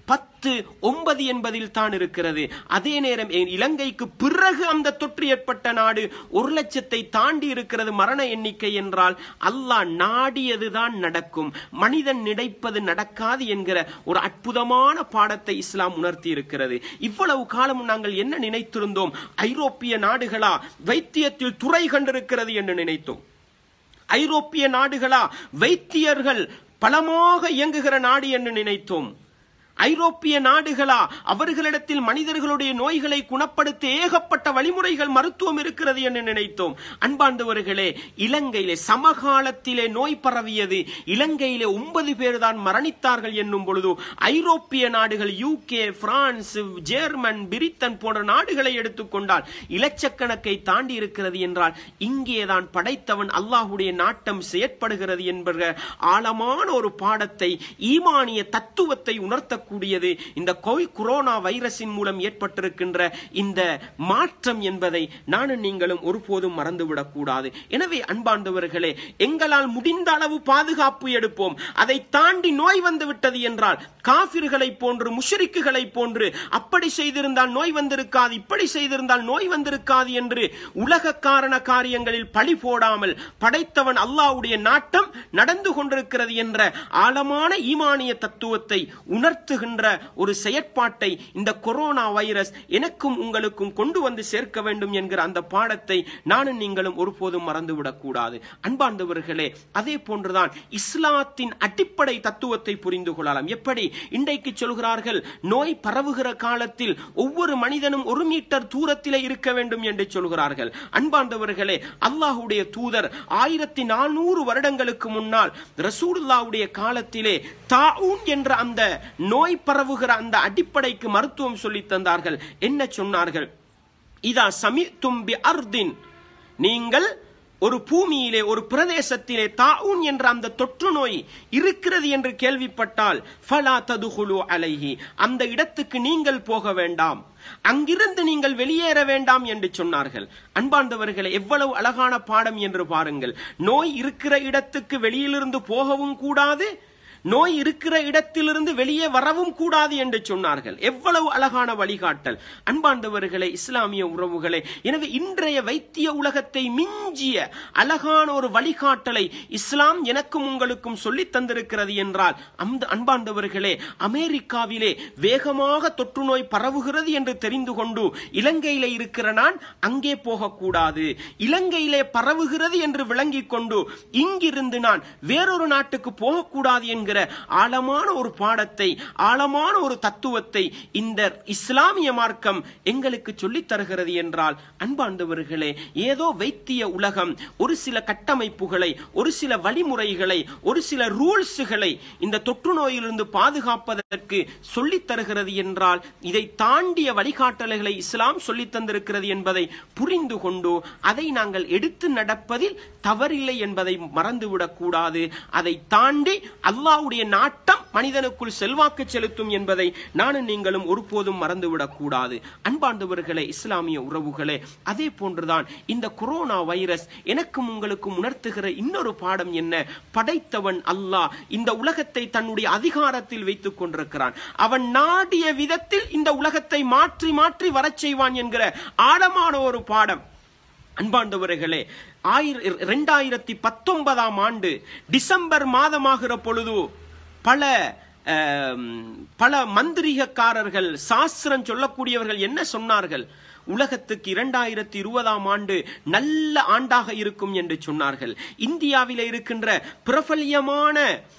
பத்து ஒன்பது என்பதில் தான் இருக்கிறது அதே நேரம் எ- இலங்கைக்கு பிறகு அந்த தொற்று ஏற்பட்ட நாடு ஒரு லட்சத்தை தாண்டி இருக்கிறது மரண எண்ணிக்கை என்றால் அல்லாஹ் நாடியதுதான் நடக்கும் மனிதன் நினைப்பது நடக்காது என்கிற ஒரு அற்புதமான பாடத்தை இஸ்லாம் உணர்த்தி இருக்கிறது இவ்வளவு காலம் நாங்கள் என்ன நினைத்திருந்தோம் ஐரோப்பிய நாடுகளா வைத்தியத்தில் துறை கண்டிருக்கிறது என்று நினைத்தோம் ஐரோப்பிய நாடுகளா வைத்தியர்கள் பலமாக இயங்குகிற நாடு என்று நினைத்தோம் ஐரோப்பிய நாடுகளா அவர்களிடத்தில் மனிதர்களுடைய நோய்களை குணப்படுத்த ஏகப்பட்ட வழிமுறைகள் மருத்துவம் இருக்கிறது என்று நினைத்தோம் அன்பாண்டவர்களே இலங்கையிலே சமகாலத்திலே நோய் பரவியது இலங்கையிலே ஒன்பது பேர் தான் மரணித்தார்கள் என்னும் பொழுது ஐரோப்பிய நாடுகள் யூகே பிரான்ஸ் ஜெர்மன் பிரிட்டன் போன்ற நாடுகளை எடுத்துக்கொண்டால் இலட்சக்கணக்கை தாண்டி இருக்கிறது என்றால் இங்கேதான் படைத்தவன் அல்லாஹுடைய நாட்டம் செயற்படுகிறது என்கிற ஆழமான ஒரு பாடத்தை ஈமானிய தத்துவத்தை உணர்த்தக்கூடியது இந்த கோய் கொரோனா வைரஸின் மூலம் ஏற்பட்டிருக்கின்ற இந்த மாற்றம் என்பதை நானும் நீங்களும் ஒருபோதும் மறந்துவிடக் கூடாது எனவே அன்பார்ந்தவர்களே எங்களால் முடிந்த அளவு பாதுகாப்பு எடுப்போம் அதை தாண்டி நோய் வந்து விட்டது என்றால் காபிர்களை போன்று முஷரிக்குகளை போன்று அப்படி செய்திருந்தால் நோய் வந்திருக்காது இப்படி செய்திருந்தால் நோய் வந்திருக்காது என்று உலக காரண காரியங்களில் பழி போடாமல் படைத்தவன் அல்லாஹ்வுடைய நாட்டம் நடந்து கொண்டிருக்கிறது என்ற ஆழமான ஈமானிய தத்துவத்தை உணர்த்துகின்ற ஒரு செயற்பாட்டை இந்த கொரோனா வைரஸ் எனக்கும் உங்களுக்கும் கொண்டு வந்து சேர்க்க வேண்டும் என்கிற அந்த பாடத்தை நானும் நீங்களும் ஒருபோதும் மறந்துவிடக் கூடாது அன்பார்ந்தவர்களே அதே போன்றுதான் இஸ்லாத்தின் அடிப்படை தத்துவத்தை புரிந்து கொள்ளலாம் எப்படி இன்றைக்கு சொல்கிறார்கள் நோய் பரவுகிற காலத்தில் ஒவ்வொரு மனிதனும் ஒரு மீட்டர் தூரத்திலே இருக்க வேண்டும் என்று சொல்கிறார்கள் அன்பார்ந்தவர்களே அல்லாஹுடைய தூதர் ஆயிரத்தி நானூறு வருடங்களுக்கு முன்னால் ரசூலுல்லாவுடைய காலத்திலே தாஊன் என்ற அந்த நோய் பரவுகிற அந்த அடிப்படைக்கு மருத்துவம் சொல்லித் தந்தார்கள் என்ன சொன்னார்கள் இதா சமி தும்பி அர்தின் நீங்கள் ஒரு பூமியிலே ஒரு பிரதேசத்திலே தாஊன் என்ற அந்த தொற்று நோய் இருக்கிறது என்று கேள்விப்பட்டால் ஃபலா ததுகுலு அலைஹி அந்த இடத்துக்கு நீங்கள் போக வேண்டாம் அங்கிருந்து நீங்கள் வெளியேற வேண்டாம் என்று சொன்னார்கள் அன்பார்ந்தவர்களே எவ்வளவு அழகான பாடம் என்று பாருங்கள் நோய் இருக்கிற இடத்துக்கு வெளியிலிருந்து போகவும் கூடாது நோய் இருக்கிற இடத்திலிருந்து வெளியே வரவும் கூடாது என்று சொன்னார்கள் எவ்வளவு அழகான வழிகாட்டல் அன்பாண்டவர்களே இஸ்லாமிய உறவுகளே எனவே இன்றைய வைத்திய உலகத்தை மிஞ்சிய அழகான ஒரு வழிகாட்டலை இஸ்லாம் எனக்கும் உங்களுக்கும் சொல்லித் தந்திருக்கிறது என்றால் அந்த அன்பாண்டவர்களே அமெரிக்காவிலே வேகமாக தொற்று நோய் பரவுகிறது என்று தெரிந்து கொண்டு இலங்கையிலே இருக்கிற நான் அங்கே போகக்கூடாது இலங்கையிலே பரவுகிறது என்று விளங்கிக் கொண்டு இங்கிருந்து நான் வேறொரு நாட்டுக்கு போகக்கூடாது என்கிற ஆழமான ஒரு பாடத்தை ஆழமான ஒரு தத்துவத்தை இந்த இஸ்லாமிய மார்க்கம் எங்களுக்கு சொல்லித் தருகிறது என்றால் அன்பாண்டவர்களே ஏதோ வைத்திய உலகம் ஒரு சில கட்டமைப்புகளை ஒரு சில வழிமுறைகளை ஒரு சில ரூல்ஸுகளை இந்த தொற்று நோயிலிருந்து பாதுகாப்பதற்கு சொல்லித் தருகிறது என்றால் இதை தாண்டிய வழிகாட்டல்களை இஸ்லாம் சொல்லித் தந்திருக்கிறது என்பதை புரிந்து கொண்டு அதை நாங்கள் எடுத்து நடப்பதில் தவறில்லை என்பதை மறந்துவிடக் கூடாது அதை தாண்டி அல்லாஹ்வுடைய நாட்டம் மனிதனுக்குள் செல்வாக்கு செலுத்தும் என்பதை நானும் நீங்களும் ஒருபோதும் மறந்துவிடக் கூடாது அன்பாண்டவர்களே இஸ்லாமிய உறவுகளே அதே போன்றுதான் இந்த கொரோனா வைரஸ் எனக்கும் உங்களுக்கும் உணர்த்துகிற இன்னொரு பாடம் என்ன படைத்தவன் அல்லாஹ் இந்த உலகத்தை தன்னுடைய அதிகாரத்தில் வைத்துக் கொண்டிருக்கிறான் அவன் நாடிய விதத்தில் இந்த உலகத்தை மாற்றி மாற்றி வரச் செய்வான் என்கிற ஆழமான ஒரு பாடம் அன்பாண்டவர்களே ஆயிர இரண்டாயிரத்தி பத்தொன்பதாம் ஆண்டு டிசம்பர் மாதமாகிற பொழுது பல ஆம், பல மந்திரிகக்காரர்கள் சாஸ்திரம் சொல்லக்கூடியவர்கள் என்ன சொன்னார்கள் உலகத்துக்கு இரண்டாயிரத்தி இருபதாம் ஆண்டு நல்ல ஆண்டாக இருக்கும் என்று சொன்னார்கள் இந்தியாவில இருக்கின்ற பிரபல்யமான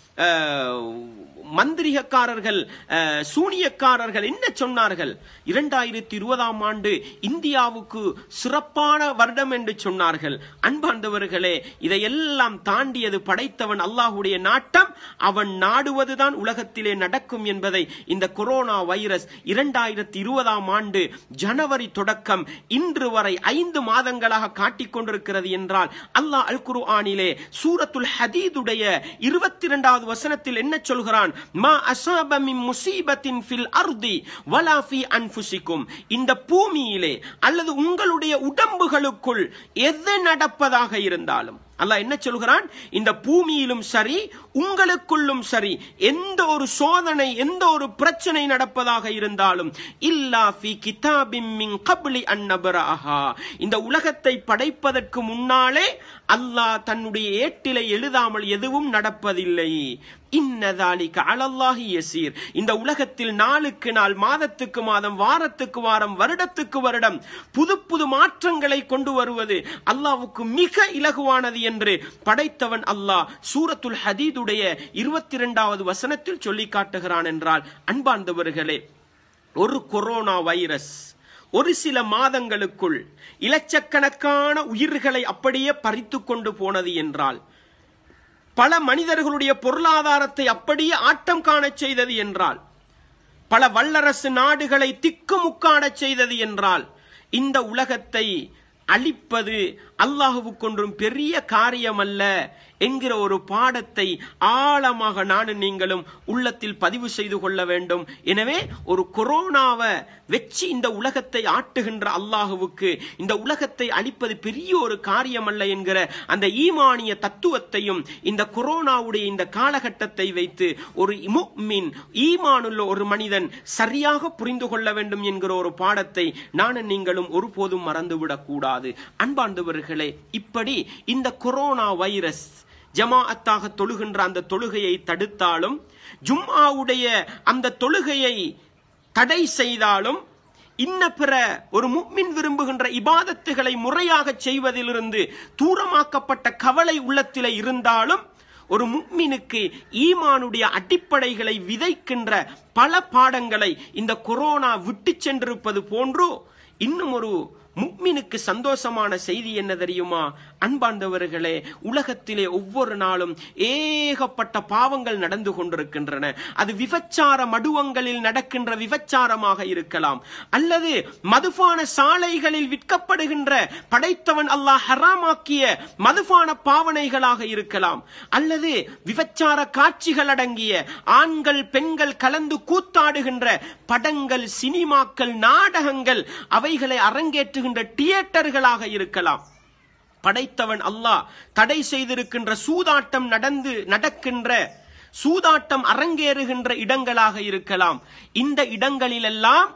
அஹ், மந்திரிகக்காரர்கள் அஹ், சூனியக்காரர்கள் என்ன சொன்னார்கள் இரண்டாயிரத்தி இருபதாம் ஆண்டு இந்தியாவுக்கு சிறப்பான வருடம் என்று சொன்னார்கள் அன்பாண்டவர்களே இதையெல்லாம் தாண்டியது படைத்தவன் அல்லாஹுடைய நாட்டம் அவன் நாடுவதுதான் உலகத்திலே நடக்கும் என்பதை இந்த கொரோனா வைரஸ் இரண்டாயிரத்தி இருபதாம் ஆண்டு ஜனவரி தொடக்கம் இன்று வரை ஐந்து மாதங்களாக காட்டிக் கொண்டிருக்கிறது என்றால் அல்லாஹ் அல் குர்ஆனிலே சூரத்துல் ஹதீதுடைய இருபத்தி இரண்டாவது வசனத்தில் என்ன சொல்கிறான் மா அசாப மின் முசீபத்தின் ஃபில் அர்தி வலா ஃபி அன்ஃபுசிக்கும் இந்த பூமியிலே அல்லது உங்களுடைய உடம்புகளுக்குள் எது நடப்பதாக இருந்தாலும் அல்லாஹ் என்ன சொல்கிறான் இந்த பூமியிலும் சரி உங்களுக்குள்ளும் சரி எந்த ஒரு சோதனை எந்த ஒரு பிரச்சனை நடப்பதாக இருந்தாலும் இல்லா ஃபி கிதாபின் மின் கப்லி அன்னபரஹா இந்த உலகத்தை படைப்பதற்கு முன்னாலே அல்லாஹ் தன்னுடைய ஏட்டிலை எழுதாமல் எதுவும் நடப்பதில்லை இன்னதாலிக அலல்லாஹி யசீர் இந்த உலகத்தில் நாளுக்கு நாள் மாதத்துக்கு மாதம் வாரத்துக்கு வாரம் வருடத்துக்கு வருடம் புது புது மாற்றங்களை கொண்டு வருவது அல்லாவுக்கு மிக இலகுவானது என்று படைத்தவன் அல்லாஹ் சூரத்துல் ஹதீதுடைய இருபத்தி இரண்டாவது வசனத்தில் சொல்லி காட்டுகிறான் என்றால் அன்பார்ந்தவர்களே ஒரு கொரோனா வைரஸ் ஒரு சில மாதங்களுக்குள் இலட்சக்கணக்கான உயிர்களை அப்படியே பறித்து கொண்டு போனது என்றால் பல மனிதர்களுடைய பொருளாதாரத்தை அப்படியே ஆட்டம் காணச் செய்தது என்றால் பல வல்லரசு நாடுகளை திக்குமுக்காடச் செய்தது என்றால் இந்த உலகத்தை அழிப்பது அல்லாஹுவுக்கொன்றும் பெரிய காரியம் அல்ல என்கிற ஒரு பாடத்தை ஆழமாக நானும் நீங்களும் உள்ளத்தில் பதிவு செய்து கொள்ள வேண்டும் எனவே ஒரு கொரோனாவை வச்சு இந்த உலகத்தை ஆட்டுகின்ற அல்லாஹுவுக்கு இந்த உலகத்தை அழிப்பது பெரிய ஒரு காரியம் அல்ல என்கிற அந்த ஈமானிய தத்துவத்தையும் இந்த கொரோனாவுடைய இந்த காலகட்டத்தை வைத்து ஒரு முக்மின் ஈமானுள்ள ஒரு மனிதன் சரியாக புரிந்து கொள்ள வேண்டும் என்கிற ஒரு பாடத்தை நானும் நீங்களும் ஒருபோதும் மறந்துவிடக் கூடாது அன்பாண்டவர்களே இப்படி இந்த கொரோனா வைரஸ் ஜமாஅத்தாக தொழுகின்ற அந்த தொழுகையை தடுத்தாலும் ஜும்ஆவுடைய அந்த தொழுகையை தடை செய்தாலும் இன்ன பிற ஒரு முக்மின் விரும்புகின்ற இபாதத்துகளை முறையாக செய்வதிலிருந்து தூரமாக்கப்பட்ட கவலை உள்ளத்திலே இருந்தாலும் ஒரு முக்மினுக்கு ஈமானுடைய அடிப்படைகளை விதைக்கின்ற பல பாடங்களை இந்த கொரோனா விட்டு சென்றிருப்பது போன்றோ இன்னும் ஒரு முக்மினுக்கு சந்தோஷமான செய்தி என்ன தெரியுமா அன்பாண்டவர்களே உலகத்திலே ஒவ்வொரு நாளும் ஏகப்பட்ட பாவங்கள் நடந்து கொண்டிருக்கின்றன அது விபச்சார மடுவங்களில் நடக்கின்ற விபச்சாரமாக இருக்கலாம் அல்லது மதுபான சாலைகளில் விற்கப்படுகின்ற படைத்தவன் அல்லாஹ் ஹராமாக்கிய மதுபான பாவனைகளாக இருக்கலாம் அல்லது விபச்சார காட்சிகள் அடங்கிய ஆண்கள் பெண்கள் கலந்து கூத்தாடுகின்ற படங்கள் சினிமாக்கள் நாடகங்கள் அவைகளை அரங்கேற்றுகின்ற தியேட்டர்களாக இருக்கலாம் படைத்தவன் அல்லாஹ் தடை செய்திருக்கின்ற சூதாட்டம் நடந்து நடக்கின்ற சூதாட்டம் அரங்கேறுகின்ற இடங்களாக இருக்கலாம் இந்த இடங்களிலெல்லாம்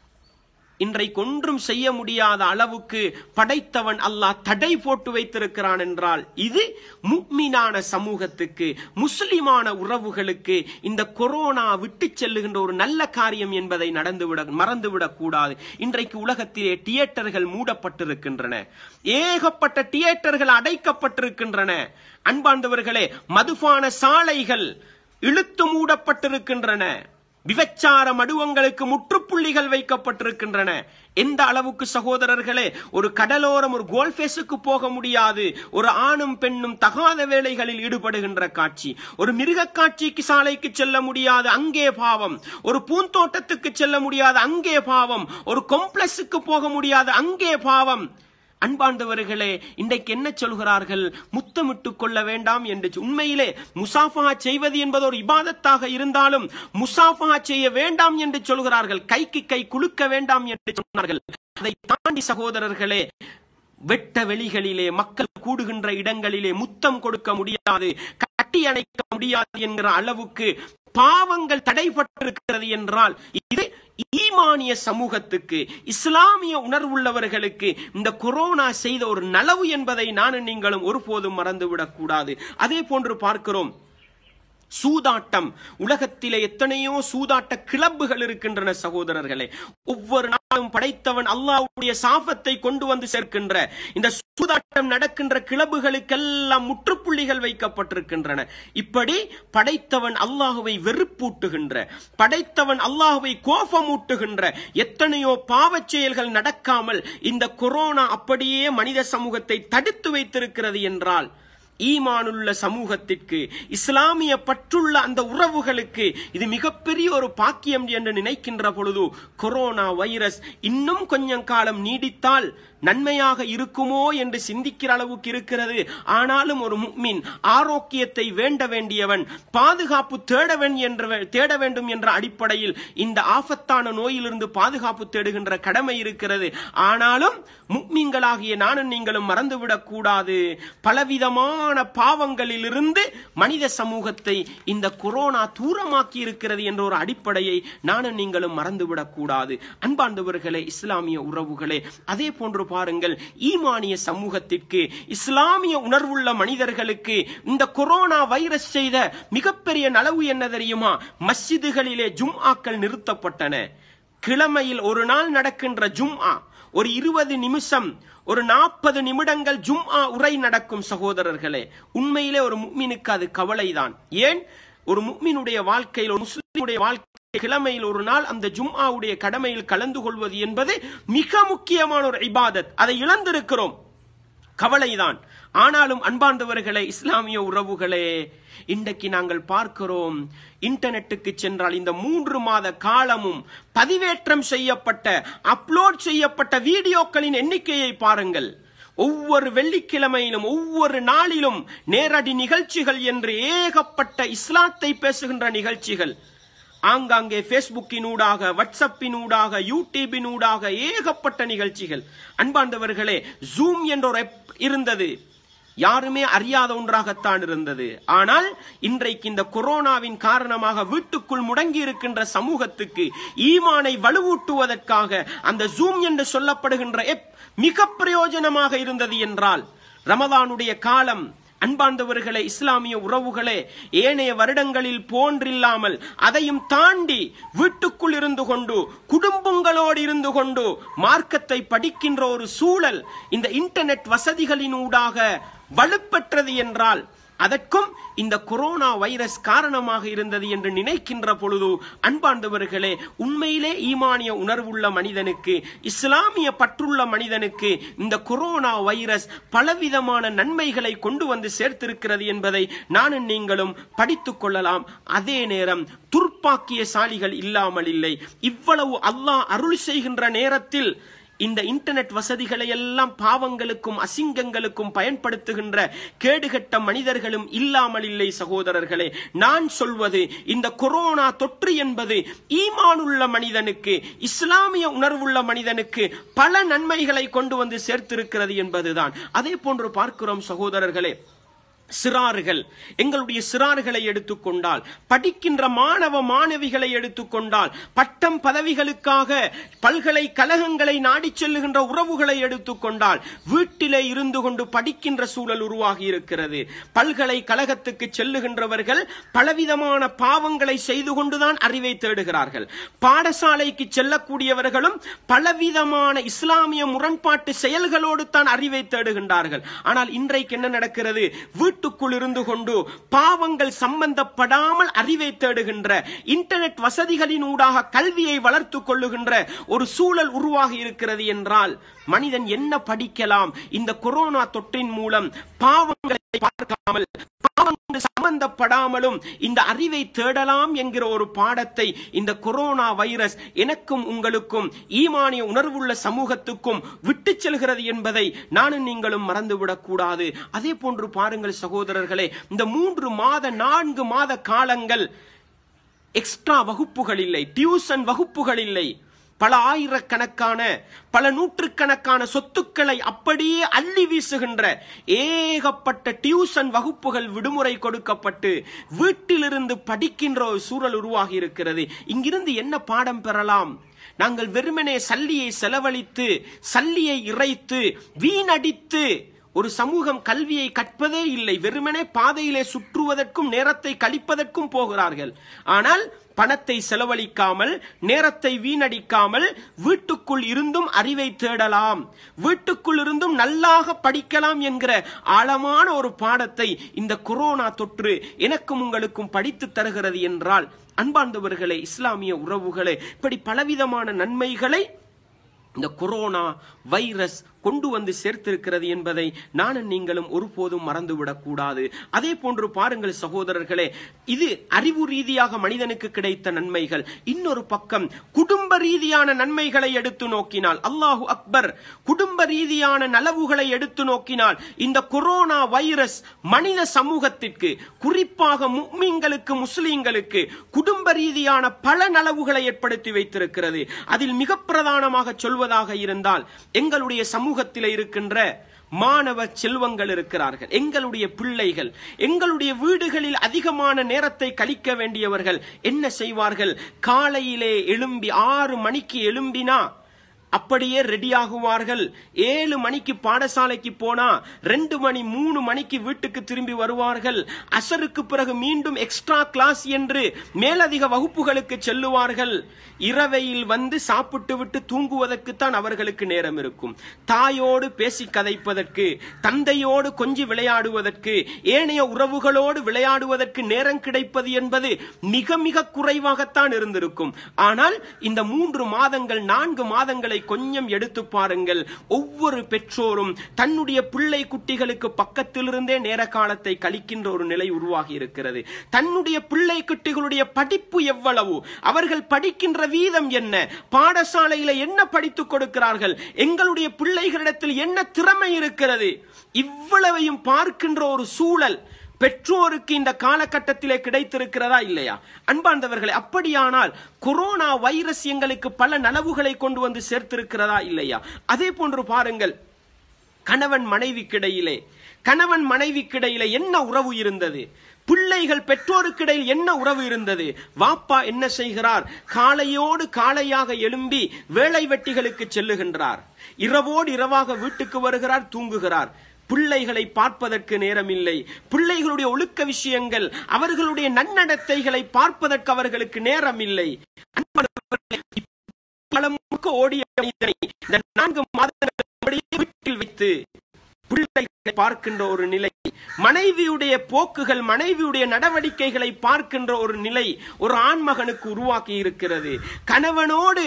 இன்றைக்கு ஒன்றும் செய்ய முடியாத அளவுக்கு படைத்தவன் அல்லாஹ் தடை போட்டு வைத்திருக்கிறான் என்றால் இது முக்மினான சமூகத்துக்கு முஸ்லிமான உறவுகளுக்கு இந்த கொரோனா விட்டு செல்லுகின்ற ஒரு நல்ல காரியம் என்பதை நடந்துவிட மறந்துவிடக் கூடாது இன்றைக்கு உலகத்திலே தியேட்டர்கள் மூடப்பட்டிருக்கின்றன ஏகப்பட்ட தியேட்டர்கள் அடைக்கப்பட்டிருக்கின்றன அன்பாண்டவர்களே மதுபான சாலைகள் இழுத்து மூடப்பட்டிருக்கின்றன விபச்சார மடுவங்களுக்கு முற்றுப்புள்ளிகள் வைக்கப்பட்டிருக்கின்றன எந்த அளவுக்கு சகோதரர்களே ஒரு கடலோரம் ஒரு கோல்பேஸுக்கு போக முடியாது ஒரு ஆணும் பெண்ணும் தகாத வேலைகளில் ஈடுபடுகின்ற காட்சி ஒரு மிருக காட்சிக்கு சாலைக்கு செல்ல முடியாது அங்கே பாவம் ஒரு பூந்தோட்டத்துக்கு செல்ல முடியாது அங்கே பாவம் ஒரு கொம்ப்ளெக்ஸுக்கு போக முடியாது அங்கே பாவம் அன்பாண்டவர்களே இன்றைக்கு என்ன சொல்கிறார்கள் முத்தமிட்டு கொள்ள வேண்டாம் என்று உண்மையிலே முசாஃபா செய்வது என்பது ஒரு இபாதத்தாக இருந்தாலும் முசாஃபா செய்ய வேண்டாம் என்று சொல்கிறார்கள் கைக்கு கை குலுக்க வேண்டாம் என்று சொன்னார்கள் அதை தாண்டி சகோதரர்களே வெட்ட வெளிகளிலே மக்கள் கூடுகின்ற இடங்களிலே முத்தம் கொடுக்க முடியாது கட்டி அணைக்க முடியாது என்கிற அளவுக்கு பாவங்கள் தடைப்பட்டிருக்கிறது என்றால் இது ஈமானிய சமூகத்துக்கு இஸ்லாமிய உணர்வுள்ளவர்களுக்கு இந்த கொரோனா செய்த ஒரு நலவு என்பதை நானும் நீங்களும் ஒருபோதும் மறந்துவிடக் கூடாது அதே போன்று பார்க்கிறோம் சூதாட்டம் உலகத்திலே எத்தனையோ சூதாட்ட கிளப்புகள் இருக்கின்றன சகோதரர்களே ஒவ்வொரு நாளும் படைத்தவன் அல்லாஹ்வுடைய சாபத்தை கொண்டு வந்து சேர்க்கின்ற இந்த சூதாட்டம் நடக்கின்ற கிளப்புகளுக்கெல்லாம் முற்றுப்புள்ளிகள் வைக்கப்பட்டிருக்கின்றன இப்படி படைத்தவன் அல்லாஹுவை வெறுப்பூட்டுகின்ற படைத்தவன் அல்லாஹுவை கோபமூட்டுகின்ற எத்தனையோ பாவச் செயல்கள் நடக்காமல் இந்த கொரோனா அப்படியே மனித சமூகத்தை தடுத்து வைத்திருக்கிறது என்றால் ஈமானுள்ள சமூகத்திற்கு இஸ்லாமிய பற்றுள்ள அந்த உறவுகளுக்கு இது மிகப்பெரிய ஒரு பாக்கியம் என்று நினைக்கின்ற பொழுது கொரோனா வைரஸ் இன்னும் கொஞ்சம் காலம் நீடித்தால் நன்மையாக இருக்குமோ என்று சிந்திக்கிற அளவுக்கு இருக்கிறது ஆனாலும் ஒரு முக்மின் ஆரோக்கியத்தை வேண்ட வேண்டியவன் பாதுகாப்பு தேட வேண்டும் என்ற தேட வேண்டும் என்ற அடிப்படையில் இந்த ஆபத்தான நோயிலிருந்து பாதுகாப்பு தேடுகின்ற கடமை இருக்கிறது ஆனாலும் முக்மீன்களாகிய நானும் நீங்களும் மறந்துவிடக் கூடாது பலவிதமான பாவங்களிலிருந்து மனித சமூகத்தை இந்த கொரோனா தூரமாக்கி இருக்கிறது என்ற ஒரு அடிப்படையை நானும் நீங்களும் மறந்துவிடக் கூடாது அன்பாண்டவர்களே இஸ்லாமிய உறவுகளே அதே போன்று பாருங்கள் ஈமானிய சமூகத்திற்கு இஸ்லாமிய உணர்வுள்ள மனிதர்களுக்கு இந்த கொரோனா வைரஸ் செய்த மிகப்பெரிய நலவு என்ன தெரியுமா மஸ்ஜிதுகளிலே ஜும்ஆக்கள் நிறுத்தப்பட்டன கிழமையில் ஒரு நாள் நடக்கின்ற ஜும்ஆ ஒரு இருபது நிமிஷம் ஒரு நாற்பது நிமிடங்கள் ஜும்ஆ உரை நடக்கும் சகோதரர்களே உண்மையிலே ஒரு முக்மினுக்கு அது கவலைதான் ஏன் ஒரு முக்மினுடைய வாழ்க்கையில் ஒரு முஸ்லிமுடைய வாழ்க்கை கிழமையில் ஒரு நாள் அந்த ஜும்ஆவுடைய கடமையில் கலந்து கொள்வது என்பது மிக முக்கியமான ஒரு இபாதத் அதை இழந்திருக்கிறோம் கவலைதான் ஆனாலும் அன்பார்ந்தவர்களே இஸ்லாமிய உறவுகளே இன்றைக்கு நாங்கள் பார்க்கிறோம் இன்டர்நெட்டுக்கு சென்றால் இந்த மூன்று மாத காலமும் பதிவேற்றம் செய்யப்பட்ட அப்லோட் செய்யப்பட்ட வீடியோக்களின் எண்ணிக்கையை பாருங்கள் ஒவ்வொரு வெள்ளிக்கிழமையிலும் ஒவ்வொரு நாளிலும் நேரடி நிகழ்ச்சிகள் என்று ஏகப்பட்ட இஸ்லாத்தை பேசுகின்ற நிகழ்ச்சிகள் ஆங்காங்கே பேஸ்புக்கினூடாக வாட்ஸ்அப்பினூடாக யூடியூபினூடாக ஏகப்பட்ட நிகழ்ச்சிகள் அன்பாண்டவர்களே ஜூம் என்ற ஒரு app இருந்தது யாருமே அறியாத ஒன்றாகத்தான் இருந்தது ஆனால் இன்றைக்கு இந்த கொரோனாவின் காரணமாக வீட்டுக்குள் முடங்கி இருக்கின்ற சமூகத்துக்கு ஈமானை வலுவூட்டுவதற்காக அந்த ஜூம் என்று சொல்லப்படுகின்ற app மிக பிரயோஜனமாக இருந்தது என்றால் ரமதானுடைய காலம் அன்பார்ந்தவர்களே இஸ்லாமிய உறவுகளே ஏனைய வருடங்களில் போன்றில்லாமல் அதையும் தாண்டி வீட்டுக்குள் இருந்து கொண்டு குடும்பங்களோடு இருந்து கொண்டு மார்க்கத்தை படிக்கின்ற ஒரு சூழல் இந்த இன்டர்நெட் வசதிகளினூடாக வலுப்பெற்றது என்றால் அதற்கும் இந்த கொரோனா வைரஸ் காரணமாக இருந்தது என்று நினைக்கின்ற பொழுது அன்பார்ந்தவர்களே உண்மையிலே ஈமானிய உணர்வுள்ள மனிதனுக்கு இஸ்லாமிய பற்றுள்ள மனிதனுக்கு இந்த கொரோனா வைரஸ் பலவிதமான நன்மைகளை கொண்டு வந்து சேர்த்திருக்கிறது என்பதை நானும் நீங்களும் படித்துக் கொள்ளலாம் அதே நேரம் துர்ப்பாக்கிய சாலிகள் இல்லாமல் இல்லை இவ்வளவு அல்லாஹ் அருள் செய்கின்ற நேரத்தில் இந்த இன்டர்நெட் வசதிகளை எல்லாம் பாவங்களுக்கும் அசிங்கங்களுக்கும் பயன்படுத்துகின்ற கேடுகட்ட மனிதர்களும் இல்லாமல் இல்லை சகோதரர்களே நான் சொல்வது இந்த கொரோனா தொற்று என்பது ஈமானுள்ள மனிதனுக்கு இஸ்லாமிய உணர்வுள்ள மனிதனுக்கு பல நன்மைகளை கொண்டு வந்து சேர்த்திருக்கிறது என்பதுதான் அதே போன்று பார்க்கிறோம் சகோதரர்களே சிறார்கள் எங்களுடைய சிறார்களை எடுத்துக்கொண்டால் படிக்கின்ற மாணவ மாணவிகளை எடுத்துக்கொண்டால் பட்டம் பதவிகளுக்காக பல்கலைக்கழகங்களை நாடிச் செல்லுகின்ற உறவுகளை எடுத்துக்கொண்டால் வீட்டிலே இருந்து கொண்டு படிக்கின்ற சூழல் உருவாகி இருக்கிறது பல்கலைக்கழகத்துக்கு செல்லுகின்றவர்கள் பலவிதமான பாவங்களை செய்து கொண்டுதான் அறிவை தேடுகிறார்கள் பாடசாலைக்கு செல்லக்கூடியவர்களும் பலவிதமான இஸ்லாமிய முரண்பாட்டு செயல்களோடு தான் அறிவை தேடுகின்றார்கள் ஆனால் இன்றைக்கு என்ன நடக்கிறது வீட்டுக்குள் இருந்து கொண்டு பாவங்கள் சம்பந்தப்படாமல் அறிவை தேடுகின்ற இன்டர்நெட் வசதிகளின் ஊடாக கல்வியை வளர்த்துக் கொள்ளுகின்ற ஒரு சூழல் உருவாகி இருக்கிறது என்றால் மனிதன் என்ன படிக்கலாம் இந்த கொரோனா தொற்றின் மூலம் பாவங்களை பார்க்காமல் பாவங்கள் சம்பந்தப்படாமலும் இந்த அறிவை தேடலாம் என்கிற ஒரு பாடத்தை இந்த கொரோனா வைரஸ் எனக்கும் உங்களுக்கும் ஈமானிய உணர்வுள்ள சமூகத்துக்கும் விட்டு செல்கிறது என்பதை நானும் நீங்களும் மறந்துவிடக் கூடாது அதே போன்று பாருங்கள் சகோதரர்களே இந்த மூன்று மாத நான்கு மாத காலங்கள் எக்ஸ்ட்ரா வகுப்புகள் இல்லை டியூசன் வகுப்புகள் இல்லை பல ஆயிரக்கணக்கான பல நூற்றுக்கணக்கான சொத்துக்களை அப்படியே அள்ளி வீசுகின்ற ஏகப்பட்ட டியூசன் வகுப்புகள் விடுமுறை கொடுக்கப்பட்டு வீட்டிலிருந்து படிக்கின்ற ஒரு சூழல் உருவாகி இருக்கிறது இங்கிருந்து என்ன பாடம் பெறலாம் நாங்கள் வெறுமனே சல்லியை செலவழித்து சல்லியை இறைத்து வீணடித்து ஒரு சமூகம் கல்வியை கற்பதே இல்லை வெறுமனே பாதையிலே சுற்றுவதற்கும் நேரத்தை கழிப்பதற்கும் போகிறார்கள் ஆனால் பணத்தை செலவழிக்காமல் நேரத்தை வீணடிக்காமல் வீட்டுக்குள் இருந்தும் அறிவை தேடலாம் வீட்டுக்குள் இருந்தும் நல்லாக படிக்கலாம் என்கிற ஆழமான ஒரு பாடத்தை இந்த கொரோனா தொற்று எனக்கும் உங்களுக்கும் படித்து தருகிறது என்றால் அன்பார்ந்தவர்களே இஸ்லாமிய உறவுகளே இப்படி பலவிதமான நன்மைகளை இந்த கொரோனா வைரஸ் கொண்டு வந்து சேர்த்திருக்கிறது என்பதை நானும் நீங்களும் ஒருபோதும் மறந்துவிடக் கூடாது அதே போன்று பாருங்கள் சகோதரர்களே இது அறிவு ரீதியாக மனிதனுக்கு கிடைத்த நன்மைகள் இன்னொரு பக்கம் குடும்ப ரீதியான நன்மைகளை எடுத்து நோக்கினால் அல்லாஹு அக்பர் குடும்ப ரீதியான நலவுகளை எடுத்து நோக்கினால் இந்த கொரோனா வைரஸ் மனித சமூகத்திற்கு குறிப்பாக முக்மீன்களுக்கு முஸ்லிம்களுக்கு குடும்ப ரீதியான பல நலவுகளை ஏற்படுத்தி வைத்திருக்கிறது அதில் மிக பிரதானமாக சொல்வதாக இருந்தால் எங்களுடைய சமூகத்தில் இருக்கின்ற மாணவ செல்வங்கள் இருக்கிறார்கள் எங்களுடைய பிள்ளைகள் எங்களுடைய வீடுகளில் அதிகமான நேரத்தை கழிக்க வேண்டியவர்கள் என்ன செய்வார்கள் காலையிலே எழும்பி ஆறு மணிக்கு எழும்பினா அப்படியே ரெடி ஆகுவார்கள் ஏழு மணிக்கு பாடசாலைக்கு போனா ரெண்டு மணி மூணு மணிக்கு வீட்டுக்கு திரும்பி வருவார்கள் அசருக்கு பிறகு மீண்டும் எக்ஸ்ட்ரா கிளாஸ் என்று மேலதிக வகுப்புகளுக்கு செல்லுவார்கள் இரவையில் வந்து சாப்பிட்டு விட்டு தூங்குவதற்குத்தான் அவர்களுக்கு நேரம் இருக்கும் தாயோடு பேசி கதைப்பதற்கு தந்தையோடு கொஞ்சி விளையாடுவதற்கு ஏனைய உறவுகளோடு விளையாடுவதற்கு நேரம் கிடைப்பது என்பது மிக மிக குறைவாகத்தான் இருந்திருக்கும் ஆனால் இந்த மூன்று மாதங்கள் நான்கு மாதங்களை கொஞ்சம் எடுத்து பாருங்கள் ஒவ்வொரு பெற்றோரும் தன்னுடைய பிள்ளை குட்டிகளுக்கு பக்கத்திலிருந்தே நேர காலத்தை கழிக்கின்ற ஒரு நிலை உருவாகி இருக்கிறது தன்னுடைய பிள்ளை குட்டிகளுடைய படிப்பு எவ்வளவு அவர்கள் படிக்கின்ற வீதம் என்ன பாடசாலையில என்ன படித்துக் கொடுக்கிறார்கள் எங்களுடைய பிள்ளைகளிடத்தில் என்ன திறமை இருக்கிறது இவ்வளவையும் பார்க்கின்ற ஒரு சூழல் பெற்றோருக்கு இந்த காலகட்டத்திலே கிடைத்திருக்கிறதா இல்லையா அன்பார்ந்தவர்களே அப்படியானால் கொரோனா வைரஸ் எங்களுக்கு பல நனவுகளை கொண்டு வந்து சேர்த்திருக்கிறதா இல்லையா அதே போன்று பாருங்கள் கணவன் மனைவிக்கிடையிலே கணவன் மனைவிக்கிடையிலே என்ன உறவு இருந்தது பிள்ளைகள் பெற்றோருக்கிடையில் என்ன உறவு இருந்தது வாப்பா என்ன செய்கிறார் காலையோடு காலையாக எழும்பி வேலை வெட்டிகளுக்கு செல்லுகின்றார் இரவோடு இரவாக வீட்டுக்கு வருகிறார் தூங்குகிறார் பிள்ளைகளை பார்ப்பதற்கு நேரமில்லை பிள்ளைகளுடைய ஒழுக்க விஷயங்கள் அவர்களுடைய நன்னடத்தைகளை பார்ப்பதற்கு அவர்களுக்கு நேரம் இல்லை ஓடிய மனிதனை இந்த நான்கு மாதங்கள் வீட்டில் வைத்து பிள்ளைகளை பார்க்கின்ற ஒரு நிலை மனைவியுடைய போக்குகள் மனைவியுடைய நடவடிக்கைகளை பார்க்கின்ற ஒரு நிலை ஒரு ஆண்மகனுக்கு உருவாக்கி இருக்கிறது கணவனோடு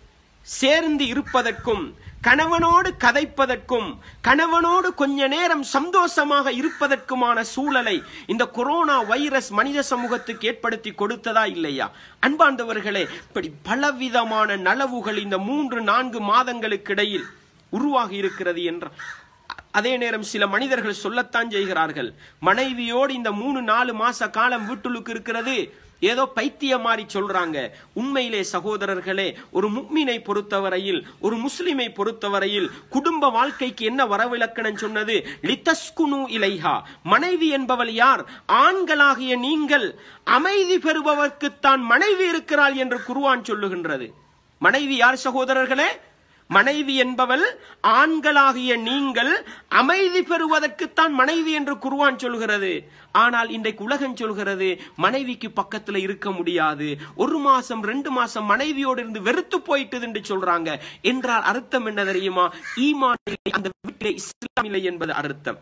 சேர்ந்து இருப்பதற்கும் கணவனோடு கதைப்பதற்கும் கணவனோடு கொஞ்ச நேரம் சந்தோஷமாக இருப்பதற்குமான சூழலை இந்த கொரோனா வைரஸ் மனித சமூகத்துக்கு ஏற்படுத்தி கொடுத்ததா இல்லையா அன்பாண்டவர்களே இப்படி பலவிதமான நலவுகள் இந்த மூன்று நான்கு மாதங்களுக்கு இடையில் உருவாகி இருக்கிறது என்ற அதே நேரம் சில மனிதர்கள் சொல்லத்தான் செய்கிறார்கள் மனைவியோடு இந்த மூணு நாலு மாச காலம் வீட்டுக்கு இருக்கிறது ஏதோ பைத்திய மாதிரி சொல்றாங்க உண்மையிலே சகோதரர்களே ஒரு முக்மீனை பொறுத்தவரையில் ஒரு முஸ்லிமை பொறுத்தவரையில் குடும்ப வாழ்க்கைக்கு என்ன வரவிலக்கணம் சொன்னது லித்தஸ்குனு இலைஹா மனைவி என்பவள் யார் ஆண்களாகிய நீங்கள் அமைதி பெறுபவர்க்குத்தான் மனைவி இருக்கிறாள் என்று குருவான் சொல்லுகின்றது மனைவி யார் சகோதரர்களே மனைவி என்பவள் ஆண்களாகிய நீங்கள் அமைதி பெறுவதற்குத்தான் மனைவி என்று குருவான் சொல்கிறது ஆனால் இன்றைக்கு உலகம் சொல்கிறது மனைவிக்கு பக்கத்துல இருக்க முடியாது ஒரு மாசம் ரெண்டு மாசம் மனைவியோடு இருந்து வெறுத்து போயிட்டது என்று சொல்றாங்க என்றால் அர்த்தம் என்ன தெரியுமா ஈமான் அந்த வீட்டிலே இஸ்லாம் இல்லை என்பது அர்த்தம்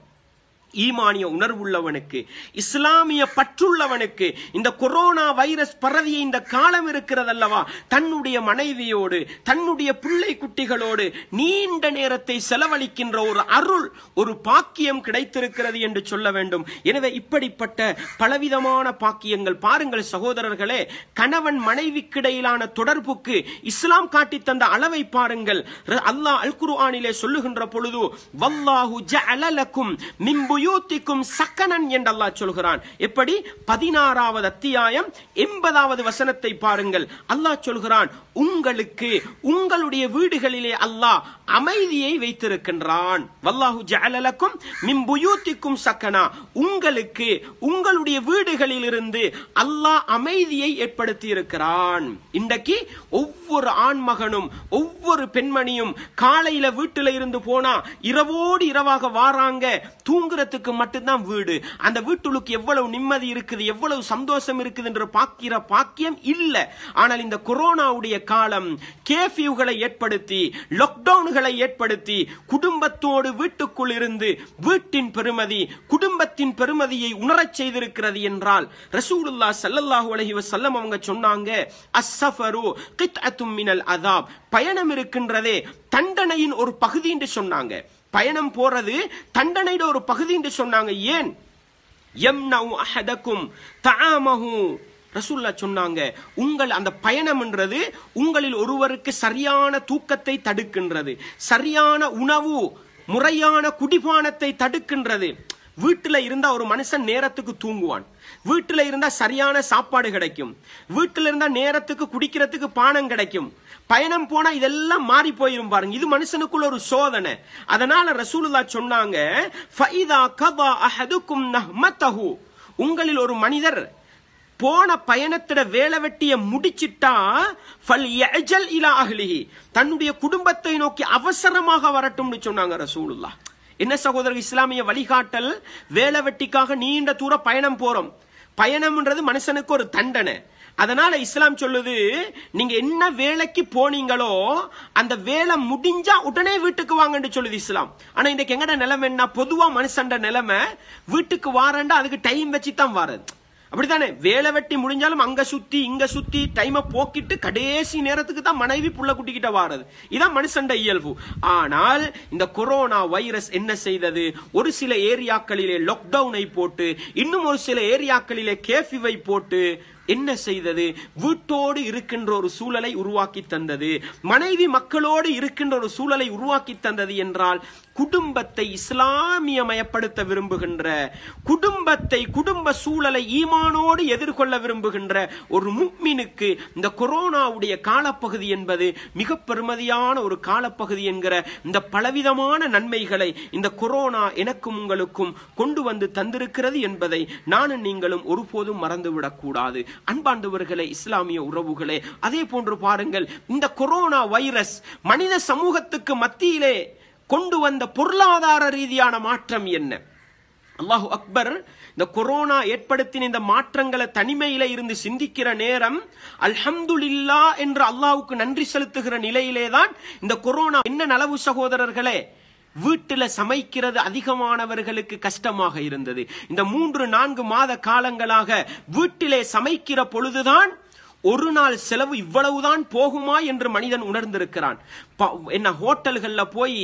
ஈமானிய உணர்வுள்ளவனுக்கு இஸ்லாமிய பற்றுள்ளவனுக்கு இந்த கொரோனா வைரஸ் பரவிய இந்த காலம் இருக்கிறதல்லவா தன்னுடைய மனைவியோடு தன்னுடைய பிள்ளை குட்டிகளோடு நீண்ட நேரத்தை செலவழிக்கின்ற ஒரு அருள் ஒரு பாக்கியம் கிடைத்திருக்கிறது என்று சொல்ல வேண்டும் எனவே இப்படிப்பட்ட பலவிதமான பாக்கியங்கள் பாருங்கள் சகோதரர்களே கணவன் மனைவிக்கிடையிலான தொடர்புக்கு இஸ்லாம் காட்டி தந்த அளவை பாருங்கள் அல்லாஹ் அல் குர்ஆனிலே சொல்லுகின்ற பொழுது வல்லாஹு ஜஅலலக்கும் மின் புயூத்திக்கும் சக்கனன் என்று அல்லாஹ் சொல்கிறான் எப்படி பதினாறாவது அத்தியாயம் எண்பதாவது வசனத்தை பாருங்கள் அல்லாஹ் சொல்கிறான் உங்களுக்கு உங்களுடைய வீடுகளிலே அல்லாஹ் அமைதியை வைத்திருக்கின்றான் வல்லாஹு ஜஅலலக்கும் மின் புயூத்திக்கும் சக்கனா உங்களுக்கு உங்களுடைய வீடுகளில் இருந்து அல்லாஹ் அமைதியை ஏற்படுத்தி இருக்கிறான் இன்றைக்கு ஒவ்வொரு ஆண்மகனும் ஒவ்வொரு பெண்மணியும் காலையில வீட்டுல இருந்து போனா இரவோடு இரவாக வாராங்க தூங்குறதுக்கு குடும்பத்துக்கு மட்டும்தான் வீடு அந்த வீட்டுளுக்கு எவ்வளவு நிம்மதி இருக்குது எவ்வளவு சந்தோஷம் இருக்குது என்று பார்க்கிற பாக்கியம் இல்ல ஆனால் இந்த கொரோனாவுடைய காலம் கேஃபியூகளை ஏற்படுத்தி லாக்டவுன்களை ஏற்படுத்தி குடும்பத்தோடு வீட்டுக்குள் இருந்து வீட்டின் பெருமதி குடும்பத்தின் பெருமதியை உணரச் செய்திருக்கிறது என்றால் ரசூலுல்லா ஸல்லல்லாஹு அலைஹி வஸல்லம் அவங்க சொன்னாங்க அஸ்ஸஃபரு கித்அத்தும் மினல் அதாப் பயணம் இருக்கின்றதே தண்டனையின் ஒரு பகுதி என்று சொன்னாங்க பயணம் போறது தண்டனையோட ஒரு பகுதி என்று சொன்னாங்க ஏன் எம்னவு அஹதக்கும் தஆமஹு ரசூல்லா சொன்னாங்க உங்கள் அந்த பயணம்ன்றது உங்களில் ஒருவருக்கு சரியான தூக்கத்தை தடுக்கின்றது சரியான உணவு முறையான குடிபானத்தை தடுக்கின்றது வீட்டுல இருந்தா ஒரு மனுஷன் நேரத்துக்கு தூங்குவான் வீட்டுல இருந்தா சரியான சாப்பாடு கிடைக்கும் வீட்டுல இருந்தா நேரத்துக்கு குடிக்கிறதுக்கு பானம் கிடைக்கும் பயணம் போனா இதெல்லாம் மாறி போயிரும் பாருங்க இது மனுஷனுக்குள்ள ஒரு சோதனை அதனால ரசூலுல்லா சொன்னாங்க ஃபைதா கதா அஹதுக்கும் நஹ்மத்தஹு உங்களில் ஒரு மனிதர் போன பயணத்திட வேலை வெட்டிய முடிச்சிட்டா ஃபல் யஜல் இலா அஹ்லிஹி தன்னுடைய குடும்பத்தை நோக்கி அவசரமாக வரட்டும்னு சொன்னாங்க ரசூலுல்லா என்ன சகோதரர் இஸ்லாமிய வழிகாட்டல் வேலை வெட்டிக்காக நீண்ட தூர பயணம் போறோம் பயணம்ன்றது மனுஷனுக்கு ஒரு தண்டனை அதனால இஸ்லாம் சொல்லுது நீங்க என்ன வேலைக்கு போனீங்களோ அந்த வேலை முடிஞ்சா உடனே வீட்டுக்கு வாங்கன்னு சொல்லுது இஸ்லாம் ஆனா இன்னைக்கு எங்கட நிலைமை என்ன பொதுவா மனுஷன்ட நிலைமை வீட்டுக்கு வாரண்டா அதுக்கு டைம் வச்சு தான் வாரது அப்படித்தானே வேலை வெட்டி முடிஞ்சாலும் அங்க சுத்தி இங்க சுத்தி டைமை போக்கிட்டு கடைசி நேரத்துக்கு தான் மனைவி புள்ள குட்டிக்கிட்ட வாரது இதான் மனுஷண்ட இயல்பு ஆனால் இந்த கொரோனா வைரஸ் என்ன செய்தது ஒரு சில ஏரியாக்களிலே லாக்டவுனை போட்டு இன்னும் ஒரு சில ஏரியாக்களிலே கேஃபிவை போட்டு என்ன செய்தது வீட்டோடு இருக்கின்ற ஒரு சூழலை உருவாக்கி தந்தது மனைவி மக்களோடு இருக்கின்ற ஒரு சூழலை உருவாக்கி தந்தது என்றால் குடும்பத்தை இஸ்லாமியமயப்படுத்த விரும்புகின்ற குடும்பத்தை குடும்ப சூழலை ஈமானோடு எதிர்கொள்ள விரும்புகின்ற ஒரு முக்மினுக்கு இந்த கொரோனாவுடைய காலப்பகுதி என்பது மிக பெருமதியான ஒரு காலப்பகுதி என்கிற இந்த பலவிதமான நன்மைகளை இந்த கொரோனா எனக்கும் உங்களுக்கும் கொண்டு வந்து தந்திருக்கிறது என்பதை நானும் நீங்களும் ஒருபோதும் மறந்துவிடக் கூடாது அன்பாண்டவர்களே இஸ்லாமிய உறவுகளே அதே போன்று பாருங்கள் இந்த கொரோனா வைரஸ் மனித சமூகத்துக்கு மத்தியிலே கொண்டு வந்த பொருளாதார ரீதியான மாற்றம் என்ன அல்லாஹு அக்பர் இந்த கொரோனா ஏற்படுத்தின இந்த மாற்றங்களை தனிமையில இருந்து சிந்திக்கிற நேரம் அல்ஹம்துலில்லா என்று அல்லாஹ்வுக்கு நன்றி செலுத்துகிற நிலையிலே தான் இந்த கொரோனா என்ன நலவு சகோதரர்களே வீட்டுல சமைக்கிறது அதிகமானவர்களுக்கு கஷ்டமாக இருந்தது இந்த மூன்று நான்கு மாத காலங்களாக வீட்டிலே சமைக்கிற பொழுதுதான் ஒரு நாள் செலவு இவ்வளவுதான் போகுமா என்று மனிதன் உணர்ந்திருக்கிறான் ப- என்ன ஹோட்டல்கள்ல போய்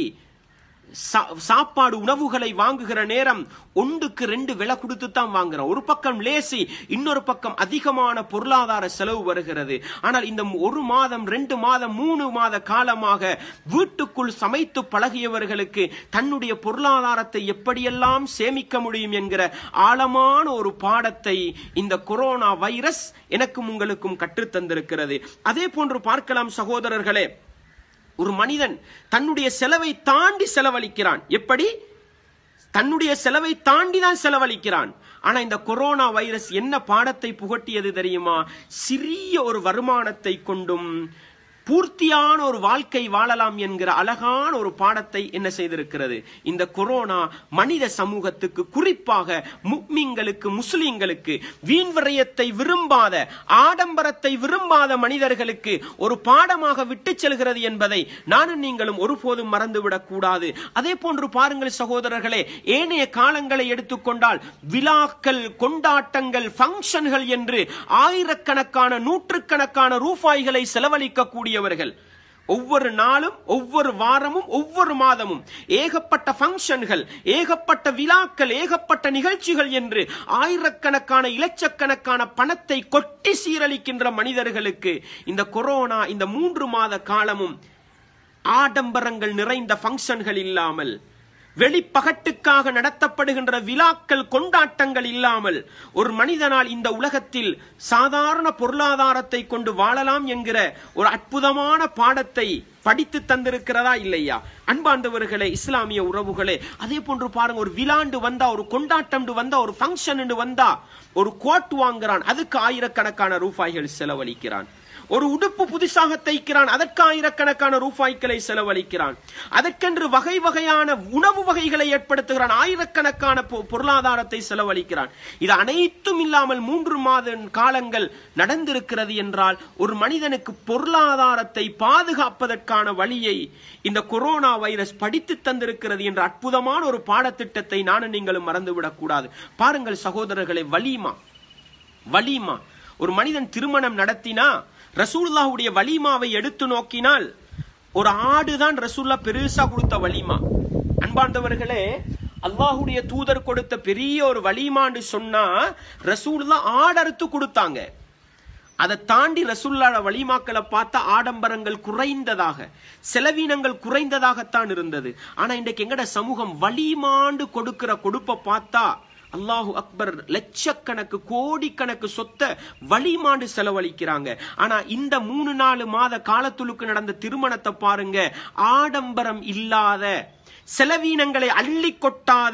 சா- சாப்பாடு உணவுகளை வாங்குகிற நேரம் ஒன்றுக்கு ரெண்டு விலை கொடுத்து தான் வாங்குறோம் ஒரு பக்கம் லேசி இன்னொரு பக்கம் அதிகமான பொருளாதார செலவு வருகிறது ஆனால் இந்த ஒரு மாதம் ரெண்டு மாதம் மூணு மாத காலமாக வீட்டுக்குள் சமைத்து பழகியவர்களுக்கு தன்னுடைய பொருளாதாரத்தை எப்படியெல்லாம் சேமிக்க முடியும் என்கிற ஆழமான ஒரு பாடத்தை இந்த கொரோனா வைரஸ் எனக்கும் உங்களுக்கும் கற்றுத்தந்திருக்கிறது அதே போன்று பார்க்கலாம் சகோதரர்களே ஒரு மனிதன் தன்னுடைய செலவை தாண்டி செலவழிக்கிறான் எப்படி தன்னுடைய செலவை தாண்டி தான் செலவழிக்கிறான் ஆனா இந்த கொரோனா வைரஸ் என்ன பாடத்தை புகட்டியது தெரியுமா சிறிய ஒரு வருமானத்தை கொண்டும் பூர்த்தியான ஒரு வாழ்க்கை வாழலாம் என்கிற அழகான ஒரு பாடத்தை என்ன செய்திருக்கிறது இந்த கொரோனா மனித சமூகத்துக்கு குறிப்பாக முக்மிங்களுக்கு முஸ்லிம்களுக்கு வீண் விரயத்தை விரும்பாத ஆடம்பரத்தை விரும்பாத மனிதர்களுக்கு ஒரு பாடமாக விட்டு செல்கிறது என்பதை நானும் நீங்களும் ஒருபோதும் மறந்துவிடக் கூடாது அதே போன்று பாருங்கள் சகோதரர்களே ஏனைய காலங்களை எடுத்துக்கொண்டால் விழாக்கள் கொண்டாட்டங்கள் ஃபங்க்ஷன்கள் என்று ஆயிரக்கணக்கான நூற்றுக்கணக்கான ரூபாய்களை செலவழிக்கக்கூடியவர்கள் ஒவ்வொரு நாளும் ஒவ்வொரு வாரமும் ஒவ்வொரு மாதமும் ஏகப்பட்ட ஃபங்க்ஷன்கள் ஏகப்பட்ட விழாக்கள் ஏகப்பட்ட நிகழ்ச்சிகள் என்று ஆயிரக்கணக்கான இலட்சக்கணக்கான பணத்தை கொட்டி சீரழிக்கின்ற மனிதர்களுக்கு இந்த கொரோனா இந்த மூன்று மாத காலமும் ஆடம்பரங்கள் நிறைந்த ஃபங்க்ஷன்கள் இல்லாமல் வெளிப்பகட்டுக்காக நடத்தப்படுகின்ற விழாக்கள் கொண்டாட்டங்கள் இல்லாமல் ஒரு மனிதனால் இந்த உலகத்தில் சாதாரண பொருளாதாரத்தை கொண்டு வாழலாம் என்கிற ஒரு அற்புதமான பாடத்தை படித்து தந்திருக்கிறதா இல்லையா அன்பாண்டவர்களே இஸ்லாமிய உறவுகளே அதே போன்று பாருங்க ஒரு விழாண்டு வந்தா ஒரு கொண்டாட்டம் வந்தா ஒரு ஃபங்க்ஷன் வந்தா ஒரு கோட் வாங்குறான் அதுக்கு ஆயிரக்கணக்கான ரூபாய்கள் செலவழிக்கிறான் ஒரு உடுப்பு புதுசாக தைக்கிறான் அதற்கு ஆயிரக்கணக்கான ரூபாய்களை செலவழிக்கிறான் அதற்கென்று வகை வகையான உணவு வகைகளை ஏற்படுத்துகிறான் ஆயிரக்கணக்கான பொ- பொருளாதாரத்தை செலவழிக்கிறான் இது அனைத்தும் இல்லாமல் மூன்று மாத காலங்கள் நடந்திருக்கிறது என்றால் ஒரு மனிதனுக்கு பொருளாதாரத்தை பாதுகாப்பதற்கான வழியை இந்த கொரோனா வைரஸ் படித்து தந்திருக்கிறது என்ற அற்புதமான ஒரு பாடத்திட்டத்தை நானும் நீங்களும் மறந்துவிடக் கூடாது பாருங்கள் சகோதரர்களை வலிமா வலிமா ஒரு மனிதன் திருமணம் நடத்தினா ரசூலுல்லாஹ்வுடைய வலிமாவை எடுத்து நோக்கினால் ஒரு ஆடுதான் ரசூல்லா பெருசா கொடுத்த வலிமா அன்பார்ந்தவர்களே அல்லாஹ்வுடைய தூதர் கொடுத்த பெரிய ஒரு வலிமான்னு சொன்னா ரசூலுல்லா ஆடறுத்து கொடுத்தாங்க அதை தாண்டி ரசுல்லாட வழிமாக்களை பார்த்த ஆடம்பரங்கள் குறைந்ததாக செலவீனங்கள் குறைந்ததாகத்தான் இருந்தது ஆனா இன்றைக்கு எங்கட சமூகம் வழிமாண்டு கொடுக்கிற கொடுப்பை பார்த்தா அல்லாஹு அக்பர் லட்சக்கணக்கு கோடிக்கணக்கு சொத்தை வழிமாண்டு செலவழிக்கிறாங்க ஆனா இந்த மூணு நாலு மாத காலத்துளுக்கு நடந்த திருமணத்தை பாருங்க ஆடம்பரம் இல்லாத செலவீனங்களை அள்ளி கொட்டாத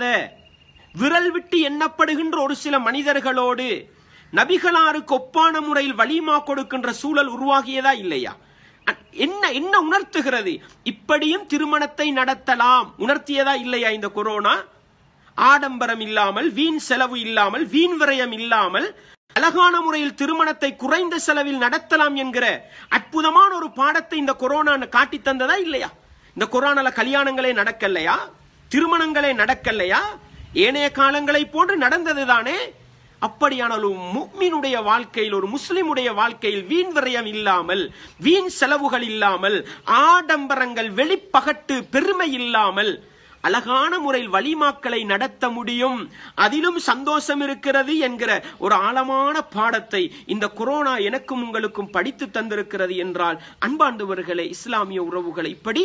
விரல் விட்டு எண்ணப்படுகின்ற ஒரு சில மனிதர்களோடு நபிகளாருக்கு ஒப்பான முறையில் வலிமா கொடுக்கின்ற சூழல் உருவாகியதா இல்லையா அ- என்ன என்ன உணர்த்துகிறது இப்படியும் திருமணத்தை நடத்தலாம் உணர்த்தியதா இல்லையா இந்த கொரோனா ஆடம்பரம் இல்லாமல் வீண் செலவு இல்லாமல் வீண் விரயம் இல்லாமல் அழகான முறையில் திருமணத்தை குறைந்த செலவில் நடத்தலாம் என்கிற அற்புதமான ஒரு பாடத்தை இந்த கொரோனா காட்டி தந்ததா இல்லையா இந்த கொரோனால கல்யாணங்களே நடக்கலையா திருமணங்களே நடக்கலையா ஏனைய காலங்களை போன்று நடந்ததுதானே அப்படியான ஒரு முக்மினுடைய வாழ்க்கையில் ஒரு முஸ்லிமுடைய வாழ்க்கையில் வீண் விரயம் இல்லாமல் வீண் செலவுகள் இல்லாமல் ஆடம்பரங்கள் வெளிப்பகட்டு பெருமை இல்லாமல் அழகான முறையில் வழிமாக்களை நடத்த முடியும் அதிலும் சந்தோஷம் இருக்கிறது என்கிற ஒரு ஆழமான பாடத்தை இந்த கொரோனா எனக்கும் உங்களுக்கும் படித்து தந்திருக்கிறது என்றால் அன்பாண்டவர்களே இஸ்லாமிய உறவுகளை இப்படி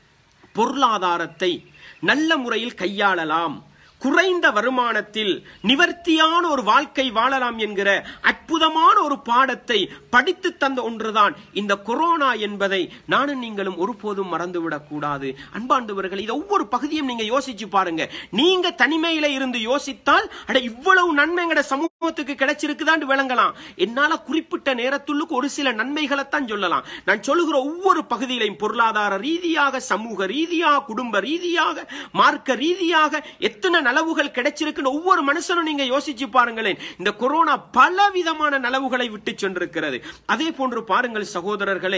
பொருளாதாரத்தை நல்ல முறையில் கையாளலாம் குறைந்த வருமானத்தில் நிவர்த்தியான ஒரு வாழ்க்கை வாழலாம் என்கிற அற்புதமான ஒரு பாடத்தை படித்து தந்த ஒன்றுதான் இந்த கொரோனா என்பதை நானும் நீங்களும் ஒருபோதும் மறந்துவிடக் கூடாது அன்பாண்டவர்கள் இதை ஒவ்வொரு பகுதியும் நீங்க யோசிச்சு பாருங்க நீங்க தனிமையில இருந்து யோசித்தால் அட இவ்வளவு நன்மை எங்கட சமூகத்துக்கு கிடைச்சிருக்குதான்னு விளங்கலாம் என்னால குறிப்பிட்ட நேரத்துள்ளுக்கு ஒரு சில நன்மைகளைத்தான் சொல்லலாம் நான் சொல்லுகிற ஒவ்வொரு பகுதியிலையும் பொருளாதார ரீதியாக சமூக ரீதியாக குடும்ப ரீதியாக மார்க்க ரீதியாக எத்தனை நலவுகள் கிடைச்சிருக்குன்னு ஒவ்வொரு மனுஷனும் நீங்க யோசிச்சு பாருங்களேன் இந்த கொரோனா பல விதமான நலவுகளை விட்டு சென்றிருக்கிறது அதே போன்று பாருங்கள் சகோதரர்களே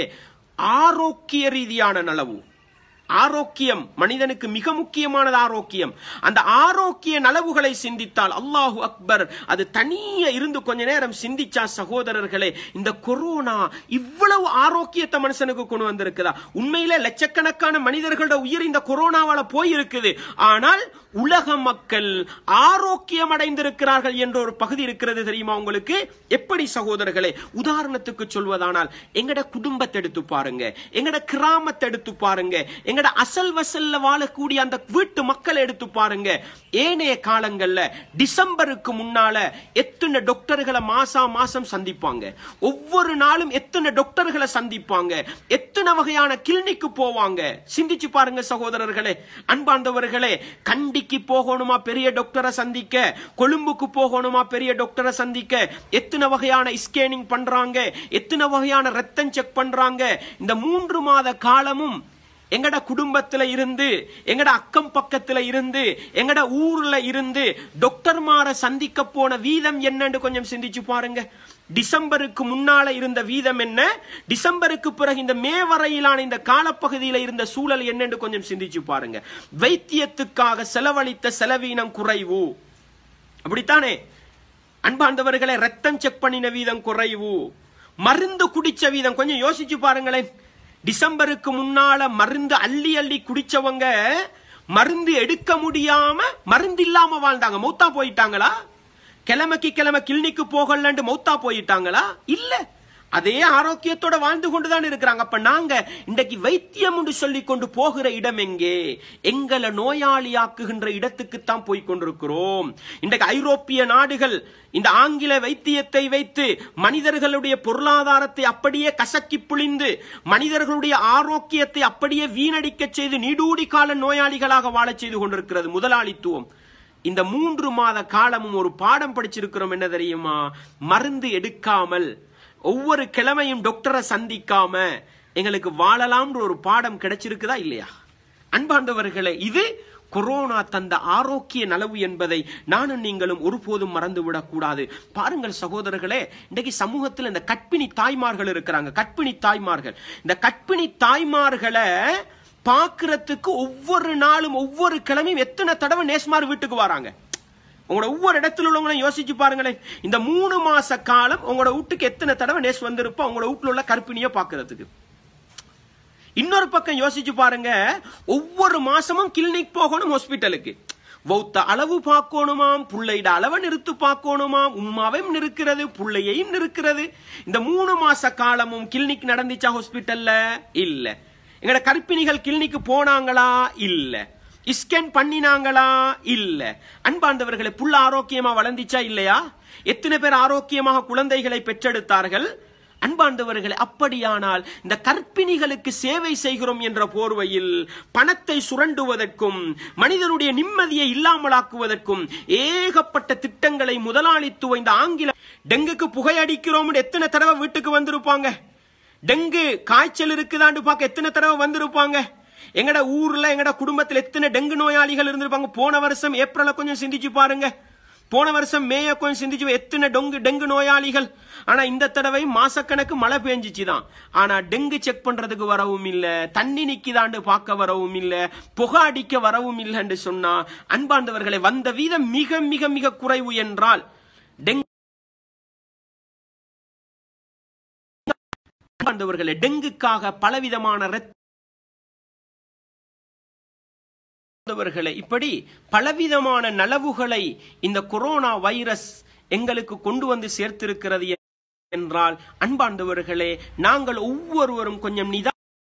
ஆரோக்கிய ரீதியான நலவு ஆரோக்கியம் மனிதனுக்கு மிக முக்கியமானது ஆரோக்கியம் அந்த ஆரோக்கிய நலவுகளை சிந்தித்தால் அல்லாஹு அக்பர் அது தனிய இருந்து கொஞ்ச நேரம் சிந்திச்சா சகோதரர்களே இந்த கொரோனா இவ்வளவு ஆரோக்கியத்தை மனுஷனுக்கு கொண்டு வந்திருக்குதா உண்மையில லட்சக்கணக்கான மனிதர்களோட உயிர் இந்த கொரோனாவால போயிருக்குது ஆனால் உலக மக்கள் ஆரோக்கியம் அடைந்திருக்கிறார்கள் என்ற ஒரு பகுதி இருக்கிறது தெரியுமா உங்களுக்கு எப்படி சகோதரர்களே உதாரணத்துக்கு சொல்வதானால் எங்கட குடும்பத்தை எடுத்து பாருங்க எங்கட கிராமத்தை எடுத்து பாருங்க எங்கட அசல் வசல்ல வாழக்கூடிய அந்த வீட்டு மக்களை எடுத்து பாருங்க ஏனைய காலங்கள்ல டிசம்பருக்கு முன்னால எத்தனை டாக்டர்களை மாசா மாசம் சந்திப்பாங்க ஒவ்வொரு நாளும் எத்தனை டாக்டர்களை சந்திப்பாங்க எத்தனை வகையான கிளினிக்கு போவாங்க சிந்திச்சு பாருங்க சகோதரர்களே அன்பார்ந்தவர்களே கண்டிக்கு போகணுமா பெரிய டாக்டரை சந்திக்க கொழும்புக்கு போகணுமா பெரிய டாக்டரை சந்திக்க எத்தனை வகையான ஸ்கேனிங் பண்றாங்க எத்தனை வகையான ரத்தம் செக் பண்றாங்க இந்த மூன்று மாத காலமும் எங்கட குடும்பத்துல இருந்து எங்கட அக்கம் பக்கத்துல இருந்து எங்கட ஊர்ல இருந்து டாக்டர்மார சந்திக்க போன வீதம் என்னன்னு கொஞ்சம் சிந்திச்சு பாருங்க டிசம்பருக்கு முன்னால இருந்த வீதம் என்ன டிசம்பருக்கு பிறகு இந்த மே வரையிலான இந்த காலப்பகுதியில இருந்த சூழல் என்னன்னு கொஞ்சம் சிந்திச்சு பாருங்க வைத்தியத்துக்காக செலவழித்த செலவீனம் குறைவு அப்படித்தானே அன்பாண்டவர்களை ரத்தம் செக் பண்ணின வீதம் குறைவு மருந்து குடிச்ச வீதம் கொஞ்சம் யோசிச்சு பாருங்களேன் டிசம்பருக்கு முன்னால மருந்து அள்ளி அள்ளி குடிச்சவங்க மருந்து எடுக்க முடியாம மருந்து இல்லாம வாழ்ந்தாங்க மௌத்தா போயிட்டாங்களா கிழமைக்கு கிழமை கிளினிக்கு போகலன்னு மௌத்தா போயிட்டாங்களா இல்ல அதே ஆரோக்கியத்தோட வாழ்ந்து கொண்டுதான் இருக்கிறாங்க அப்ப நாங்க இன்றைக்கு வைத்தியம் என்று சொல்லி கொண்டு போகிற இடம் எங்கே எங்களை நோயாளியாக்குகின்ற இடத்துக்கு தான் போய் கொண்டிருக்கிறோம் இன்றைக்கு ஐரோப்பிய நாடுகள் இந்த ஆங்கில வைத்தியத்தை வைத்து மனிதர்களுடைய பொருளாதாரத்தை அப்படியே கசக்கி புழிந்து மனிதர்களுடைய ஆரோக்கியத்தை அப்படியே வீணடிக்க செய்து நீடூடி கால நோயாளிகளாக வாழச் செய்து கொண்டிருக்கிறது முதலாளித்துவம் இந்த மூன்று மாத காலமும் ஒரு பாடம் படிச்சிருக்கிறோம் என்ன தெரியுமா மருந்து எடுக்காமல் ஒவ்வொரு கிழமையும் டாக்டரை சந்திக்காம எங்களுக்கு வாழலாம்ன்ற ஒரு பாடம் கிடைச்சிருக்குதா இல்லையா அன்பார்ந்தவர்களே இது கொரோனா தந்த ஆரோக்கிய நலவு என்பதை நானும் நீங்களும் ஒருபோதும் மறந்துவிடக் கூடாது பாருங்கள் சகோதரர்களே இன்றைக்கு சமூகத்தில் இந்த கற்பிணி தாய்மார்கள் இருக்கிறாங்க கற்பிணி தாய்மார்கள் இந்த கற்பிணி தாய்மார்களை பார்க்கறதுக்கு ஒவ்வொரு நாளும் ஒவ்வொரு கிழமையும் எத்தனை தடவை நேஸ்மார் வீட்டுக்கு வராங்க உங்களோட ஒவ்வொரு இடத்துல உள்ளவங்களும் யோசிச்சு பாருங்களேன் இந்த மூணு மாச காலம் உங்களோட வீட்டுக்கு எத்தனை தடவை நேஸ் வந்திருப்போம் உங்களோட வீட்டுல உள்ள கற்பிணியை பார்க்கறதுக்கு இன்னொரு பக்கம் யோசிச்சு பாருங்க ஒவ்வொரு மாசமும் கிளினிக் போகணும் ஹாஸ்பிட்டலுக்கு வௌத்த அளவு பார்க்கணுமாம் புள்ளையிட அளவை நிறுத்து பார்க்கணுமாம் உம்மாவையும் நிற்கிறது புள்ளையையும் நிற்கிறது இந்த மூணு மாச காலமும் கிளினிக் நடந்துச்சா ஹாஸ்பிட்டல்ல இல்ல எங்கட கற்பிணிகள் கிளினிக்கு போனாங்களா இல்ல ஸ்கேன் பண்ணினாங்களா இல்ல அன்பார்ந்தவர்களை புள்ள ஆரோக்கியமா வளர்ந்துச்சா இல்லையா எத்தனை பேர் ஆரோக்கியமாக குழந்தைகளை பெற்றெடுத்தார்கள் அன்பார்ந்தவர்களே அப்படியானால் இந்த கற்பிணிகளுக்கு சேவை செய்கிறோம் என்ற போர்வையில் பணத்தை சுரண்டுவதற்கும் மனிதனுடைய நிம்மதியை இல்லாமலாக்குவதற்கும் ஏகப்பட்ட திட்டங்களை முதலாளித்துவ இந்த ஆங்கில டெங்குக்கு புகையடிக்கிறோம் எத்தனை தடவை வீட்டுக்கு வந்திருப்பாங்க டெங்கு காய்ச்சல் இருக்குதான்னு பார்க்க எத்தனை தடவை வந்திருப்பாங்க எங்கட ஊர்ல எங்கட குடும்பத்தில் எத்தனை டெங்கு நோயாளிகள் இருந்திருப்பாங்க போன வருஷம் ஏப்ரல கொஞ்சம் சிந்திச்சு பாருங்க போன வருஷம் மேய கொஞ்சம் சிந்திச்சு எத்தனை டொங்கு டெங்கு நோயாளிகள் ஆனா இந்த தடவை மாசக்கணக்கு மழை பெஞ்சிச்சு தான் ஆனா டெங்கு செக் பண்றதுக்கு வரவும் இல்ல தண்ணி நிக்கிதாண்டு பார்க்க வரவும் இல்ல புகை அடிக்க வரவும் இல்லைன்னு சொன்னா அன்பார்ந்தவர்களை வந்த வீதம் மிக மிக மிக குறைவு என்றால் டெங்கு அன்பார்ந்தவர்களே டெங்குக்காக பலவிதமான இரத்த அன்பார்ந்தவர்களே இப்படி பலவிதமான நலவுகளை இந்த கொரோனா வைரஸ் எங்களுக்கு கொண்டு வந்து சேர்த்திருக்கிறது என்றால் அன்பார்ந்தவர்களே நாங்கள் ஒவ்வொருவரும் கொஞ்சம் நிதா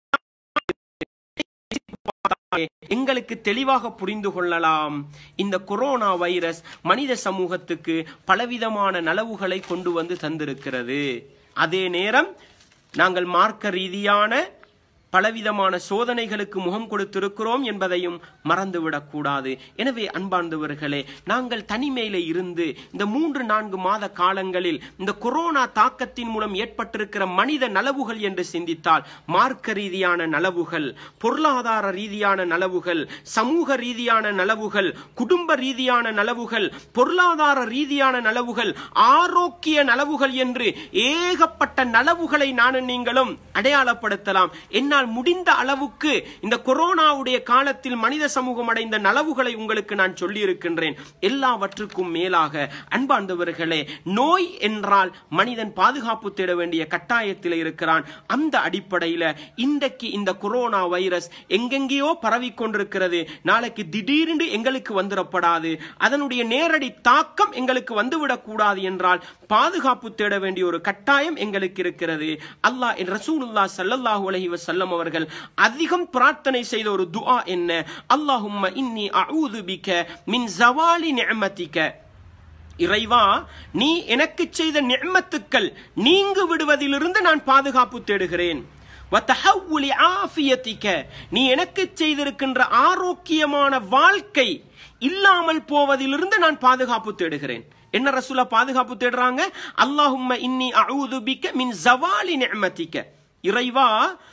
எங்களுக்கு தெளிவாக புரிந்து கொள்ளலாம் இந்த கொரோனா வைரஸ் மனித சமூகத்துக்கு பலவிதமான நலவுகளை கொண்டு வந்து தந்திருக்கிறது அதே நேரம் நாங்கள் மார்க்க ரீதியான பலவிதமான சோதனைகளுக்கு முகம் கொடுத்திருக்கிறோம் என்பதையும் மறந்துவிடக் கூடாது எனவே அன்பார்ந்தவர்களே நாங்கள் தனிமையில இருந்து இந்த மூன்று நான்கு மாத காலங்களில் இந்த கொரோனா தாக்கத்தின் மூலம் ஏற்பட்டிருக்கிற மனித நலவுகள் என்று சிந்தித்தால் மார்க்க ரீதியான நலவுகள் பொருளாதார ரீதியான நலவுகள் சமூக ரீதியான நலவுகள் குடும்ப ரீதியான நலவுகள் பொருளாதார ரீதியான நலவுகள் ஆரோக்கிய நலவுகள் என்று ஏகப்பட்ட நலவுகளை நானும் நீங்களும் அடையாளப்படுத்தலாம் என்னால் முடிந்த அளவுக்கு இந்த கொரோனாவுடைய காலத்தில் மனித சமூகம் அடைந்த நலவுகளை உங்களுக்கு நான் சொல்லி இருக்கின்றேன் எல்லாவற்றுக்கும் மேலாக அன்பார்ந்தவர்களே நோய் என்றால் மனிதன் பாதுகாப்பு தேட வேண்டிய கட்டாயத்தில் இருக்கிறான் அந்த அடிப்படையில இன்றைக்கு இந்த கொரோனா வைரஸ் எங்கெங்கேயோ பரவி கொண்டிருக்கிறது நாளைக்கு திடீரென்று எங்களுக்கு வந்துடப்படாது அதனுடைய நேரடி தாக்கம் எங்களுக்கு வந்துவிடக் கூடாது என்றால் பாதுகாப்பு தேட வேண்டிய ஒரு கட்டாயம் எங்களுக்கு இருக்கிறது அல்லாஹ் ரசூலுல்லா ஸல்லல்லாஹு அலைஹி வஸல்லம் அவர்கள் அதிகம் பிரார்த்தனை செய்த ஒரு துஆ என்ன அல்லாஹும்ம இன்னி அஊது பிக மின் ஜவாலி நிஅமதிக இறைவா நீ எனக்கு செய்த நிஅமத்துக்கள் நீங்கு விடுவதிலிருந்து நான் பாதுகாப்பு தேடுகிறேன் வத்தஹவ்வுலி ஆஃபியத்திக நீ எனக்கு செய்திருக்கின்ற ஆரோக்கியமான வாழ்க்கை இல்லாமல் போவதிலிருந்து நான் பாதுகாப்பு தேடுகிறேன் என்ன ரசூலா பாதுகாப்பு தேடுறாங்க அல்லாஹும்ம இன்னி அஊது பிக மின் ஜவாலி நிஅமதிக இறைவா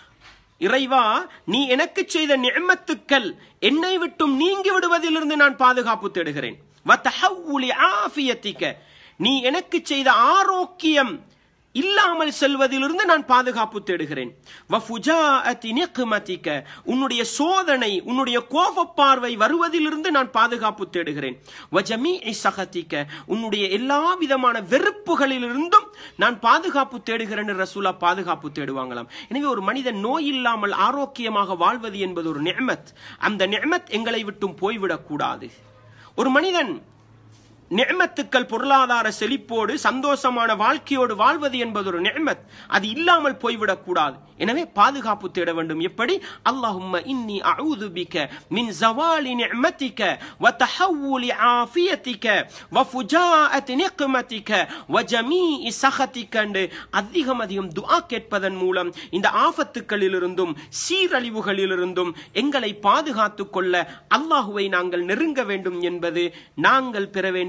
இறைவா நீ எனக்கு செய்த நிஅமத்துக்கள் என்னை விட்டும் நீங்கி விடுவதிலிருந்து நான் பாதுகாப்பு தேடுகிறேன் வத்தஹவ்வுலி ஆஃபியத்திக நீ எனக்கு செய்த ஆரோக்கியம் இல்லாமல் செல்வதிலிருந்து நான் பாதுகாப்பு தேடுகிறேன் வஃபுஜாஅத்தி நிக்மதிக உன்னுடைய சோதனை உன்னுடைய கோபப் பார்வை வருவதிலிருந்து நான் பாதுகாப்பு தேடுகிறேன் வஜமீஇ சகதிக உன்னுடைய எல்லா விதமான வெறுப்புகளிலிருந்தும் நான் பாதுகாப்பு தேடுகிறேன் ரசூலா பாதுகாப்பு தேடுவாங்களாம் எனவே ஒரு மனிதன் நோய் இல்லாமல் ஆரோக்கியமாக வாழ்வது என்பது ஒரு நிஅமத் அந்த நிஅமத் எங்களை விட்டும் போய்விடக் கூடாது ஒரு மனிதன் நியமத்துக்கள் பொருளாதார செழிப்போடு சந்தோஷமான வாழ்க்கையோடு வாழ்வது என்பது ஒரு நியமத் அது இல்லாமல் போய்விடக் கூடாது எனவே பாதுகாப்பு தேட வேண்டும் எப்படி அல்லாஹும்ம இன்னி அஊது பிக மின் ஜவாலி நிஅமதிக வ தஹவ்வுலி ஆஃபியதிக வ ஃபுஜாஅத் நிக்மதிக வ ஜமீஇ சஹதிக என்று அதிகம் அதிகம் துஆ கேட்பதன் மூலம் இந்த ஆபத்துக்களிலிருந்தும் சீரழிவுகளிலிருந்தும் எங்களை பாதுகாத்துக் கொள்ள அல்லாஹுவை நாங்கள் நெருங்க வேண்டும் என்பது நாங்கள் பெற வேண்டிய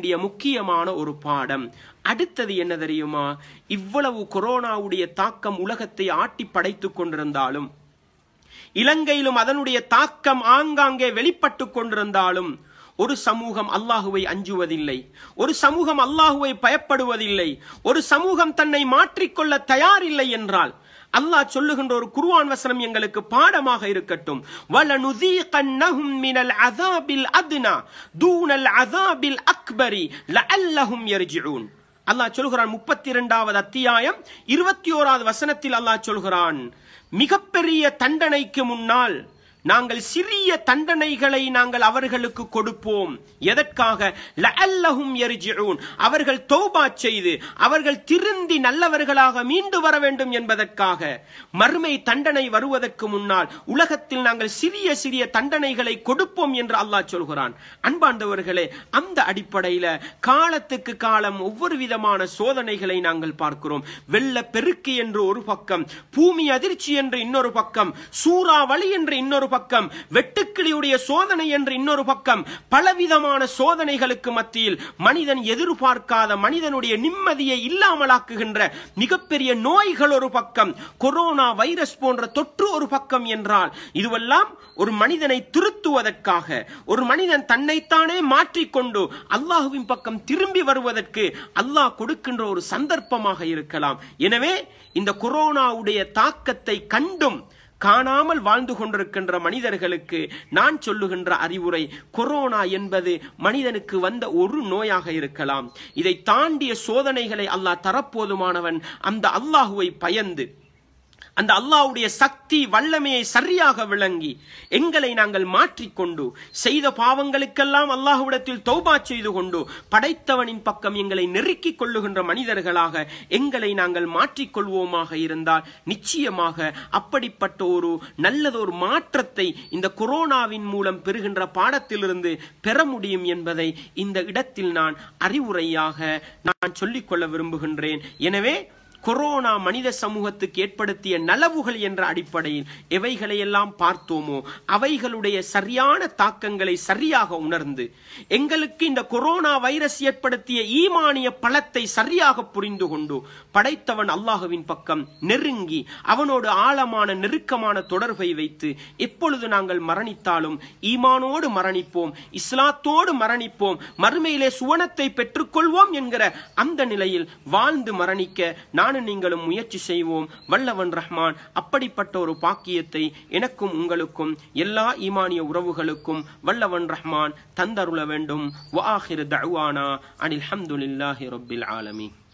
வேண்டிய முக்கியமான ஒரு பாடம் அடுத்தது என்ன தெரியுமா இவ்வளவு கொரோனாவுடைய தாக்கம் உலகத்தை ஆட்டி படைத்துக் கொண்டிருந்தாலும் இலங்கையிலும் அதனுடைய தாக்கம் ஆங்காங்கே வெளிப்பட்டு கொண்டிருந்தாலும் ஒரு சமூகம் அல்லாஹுவை அஞ்சுவதில்லை ஒரு சமூகம் அல்லாஹுவை பயப்படுவதில்லை ஒரு சமூகம் தன்னை மாற்றிக்கொள்ள தயாரில்லை என்றால் அல்லாஹ் சொல்லுகின்ற ஒரு குர்ஆன் வசனம் எங்களுக்கு பாடமாக இருக்கட்டும் வலனுதீகன்னஹும் மினல் அஸாபில் அத்னா தூனல் அஸாபில் அக்பரி லஅல்லஹும் யர்ஜிஊன் அல்லாஹ் சொல்கிறான் முப்பத்தி இரண்டாவது அத்தியாயம் இருபத்தி ஓராவது வசனத்தில் அல்லாஹ் சொல்கிறான் மிகப்பெரிய தண்டனைக்கு முன்னால் நாங்கள் சிறிய தண்டனைகளை நாங்கள் அவர்களுக்கு கொடுப்போம் எதற்காக லஅல்லஹும் யர்ஜிஊன் அவர்கள் தௌபா செய்து அவர்கள் திருந்தி நல்லவர்களாக மீண்டு வர வேண்டும் என்பதற்காக மறுமை தண்டனை வருவதற்கு முன்னால் உலகத்தில் நாங்கள் சிறிய சிறிய தண்டனைகளை கொடுப்போம் என்று அல்லாஹ் சொல்கிறான் அன்பாண்டவர்களே அந்த அடிப்படையில காலத்துக்கு காலம் ஒவ்வொரு விதமான சோதனைகளை நாங்கள் பார்க்கிறோம் வெள்ள பெருக்கு என்று ஒரு பக்கம் பூமி அதிர்ச்சி என்று இன்னொரு பக்கம் சூறாவளி என்று இன்னொரு பக்கம் வெட்டுக்கிளியுடைய சோதனை என்று இன்னொரு பக்கம் பலவிதமான சோதனைகளுக்கு மத்தியில் மனிதன் எதிர்பார்க்காத மனிதனுடைய நிம்மதியை இல்லாமலாக்குகின்ற மிகப்பெரிய நோய்கள் ஒரு பக்கம் கொரோனா வைரஸ் போன்ற தொற்று ஒரு பக்கம் என்றால் இதுவெல்லாம் ஒரு மனிதனை திருத்துவதற்காக ஒரு மனிதன் தன்னைத்தானே மாற்றிக்கொண்டு அல்லாஹுவின் பக்கம் திரும்பி வருவதற்கு அல்லாஹ் கொடுக்கின்ற ஒரு சந்தர்ப்பமாக இருக்கலாம் எனவே இந்த கொரோனாவுடைய தாக்கத்தை கண்டும் காணாமல் வாழ்ந்து கொண்டிருக்கின்ற மனிதர்களுக்கு நான் சொல்லுகின்ற அறிவுரை கொரோனா என்பது மனிதனுக்கு வந்த ஒரு நோயாக இருக்கலாம் இதை தாண்டிய சோதனைகளை அல்லாஹ் தரப்போதுமானவன் அந்த அல்லாஹுவை பயந்து அந்த அல்லாஹ்வுடைய சக்தி வல்லமையை சரியாக விளங்கி எங்களை நாங்கள் மாற்றிக்கொண்டு செய்த பாவங்களுக்கெல்லாம் அல்லாஹ்விடத்தில் தௌபா செய்து கொண்டு படைத்தவனின் பக்கம் எங்களை நெருக்கிக் கொள்ளுகின்ற மனிதர்களாக எங்களை நாங்கள் மாற்றிக்கொள்வோமாக இருந்தால் நிச்சயமாக அப்படிப்பட்ட ஒரு நல்லதொரு மாற்றத்தை இந்த கொரோனாவின் மூலம் பெறுகின்ற பாடத்திலிருந்து பெற முடியும் என்பதை இந்த இடத்தில் நான் அறிவுரையாக நான் சொல்லிக்கொள்ள விரும்புகின்றேன் எனவே கொரோனா மனித சமூகத்துக்கு ஏற்படுத்திய நலவுகள் என்ற அடிப்படையில் எவைகளையெல்லாம் பார்த்தோமோ அவைகளுடைய சரியான தாக்கங்களை சரியாக உணர்ந்து எங்களுக்கு இந்த கொரோனா வைரஸ் ஏற்படுத்திய ஈமானிய பலத்தை சரியாக புரிந்து கொண்டு படைத்தவன் அல்லாஹுவின் பக்கம் நெருங்கி அவனோடு ஆழமான நெருக்கமான தொடர்பை வைத்து எப்பொழுது நாங்கள் மரணித்தாலும் ஈமானோடு மரணிப்போம் இஸ்லாத்தோடு மரணிப்போம் மறுமையிலே சுவனத்தை பெற்றுக்கொள்வோம் என்கிற அந்த நிலையில் வாழ்ந்து மரணிக்க நானும் நீங்களும் முயற்சி செய்வோம் வல்லவன் ரஹ்மான் அப்படிப்பட்ட ஒரு பாக்கியத்தை எனக்கும் உங்களுக்கும் எல்லா ஈமானிய உறவுகளுக்கும் வல்லவன் ரஹ்மான் தந்தருள வேண்டும் வஆஹிரு தஅவானா அனில் ஹம்துலில்லாஹி ரப்பில் ஆலமீன்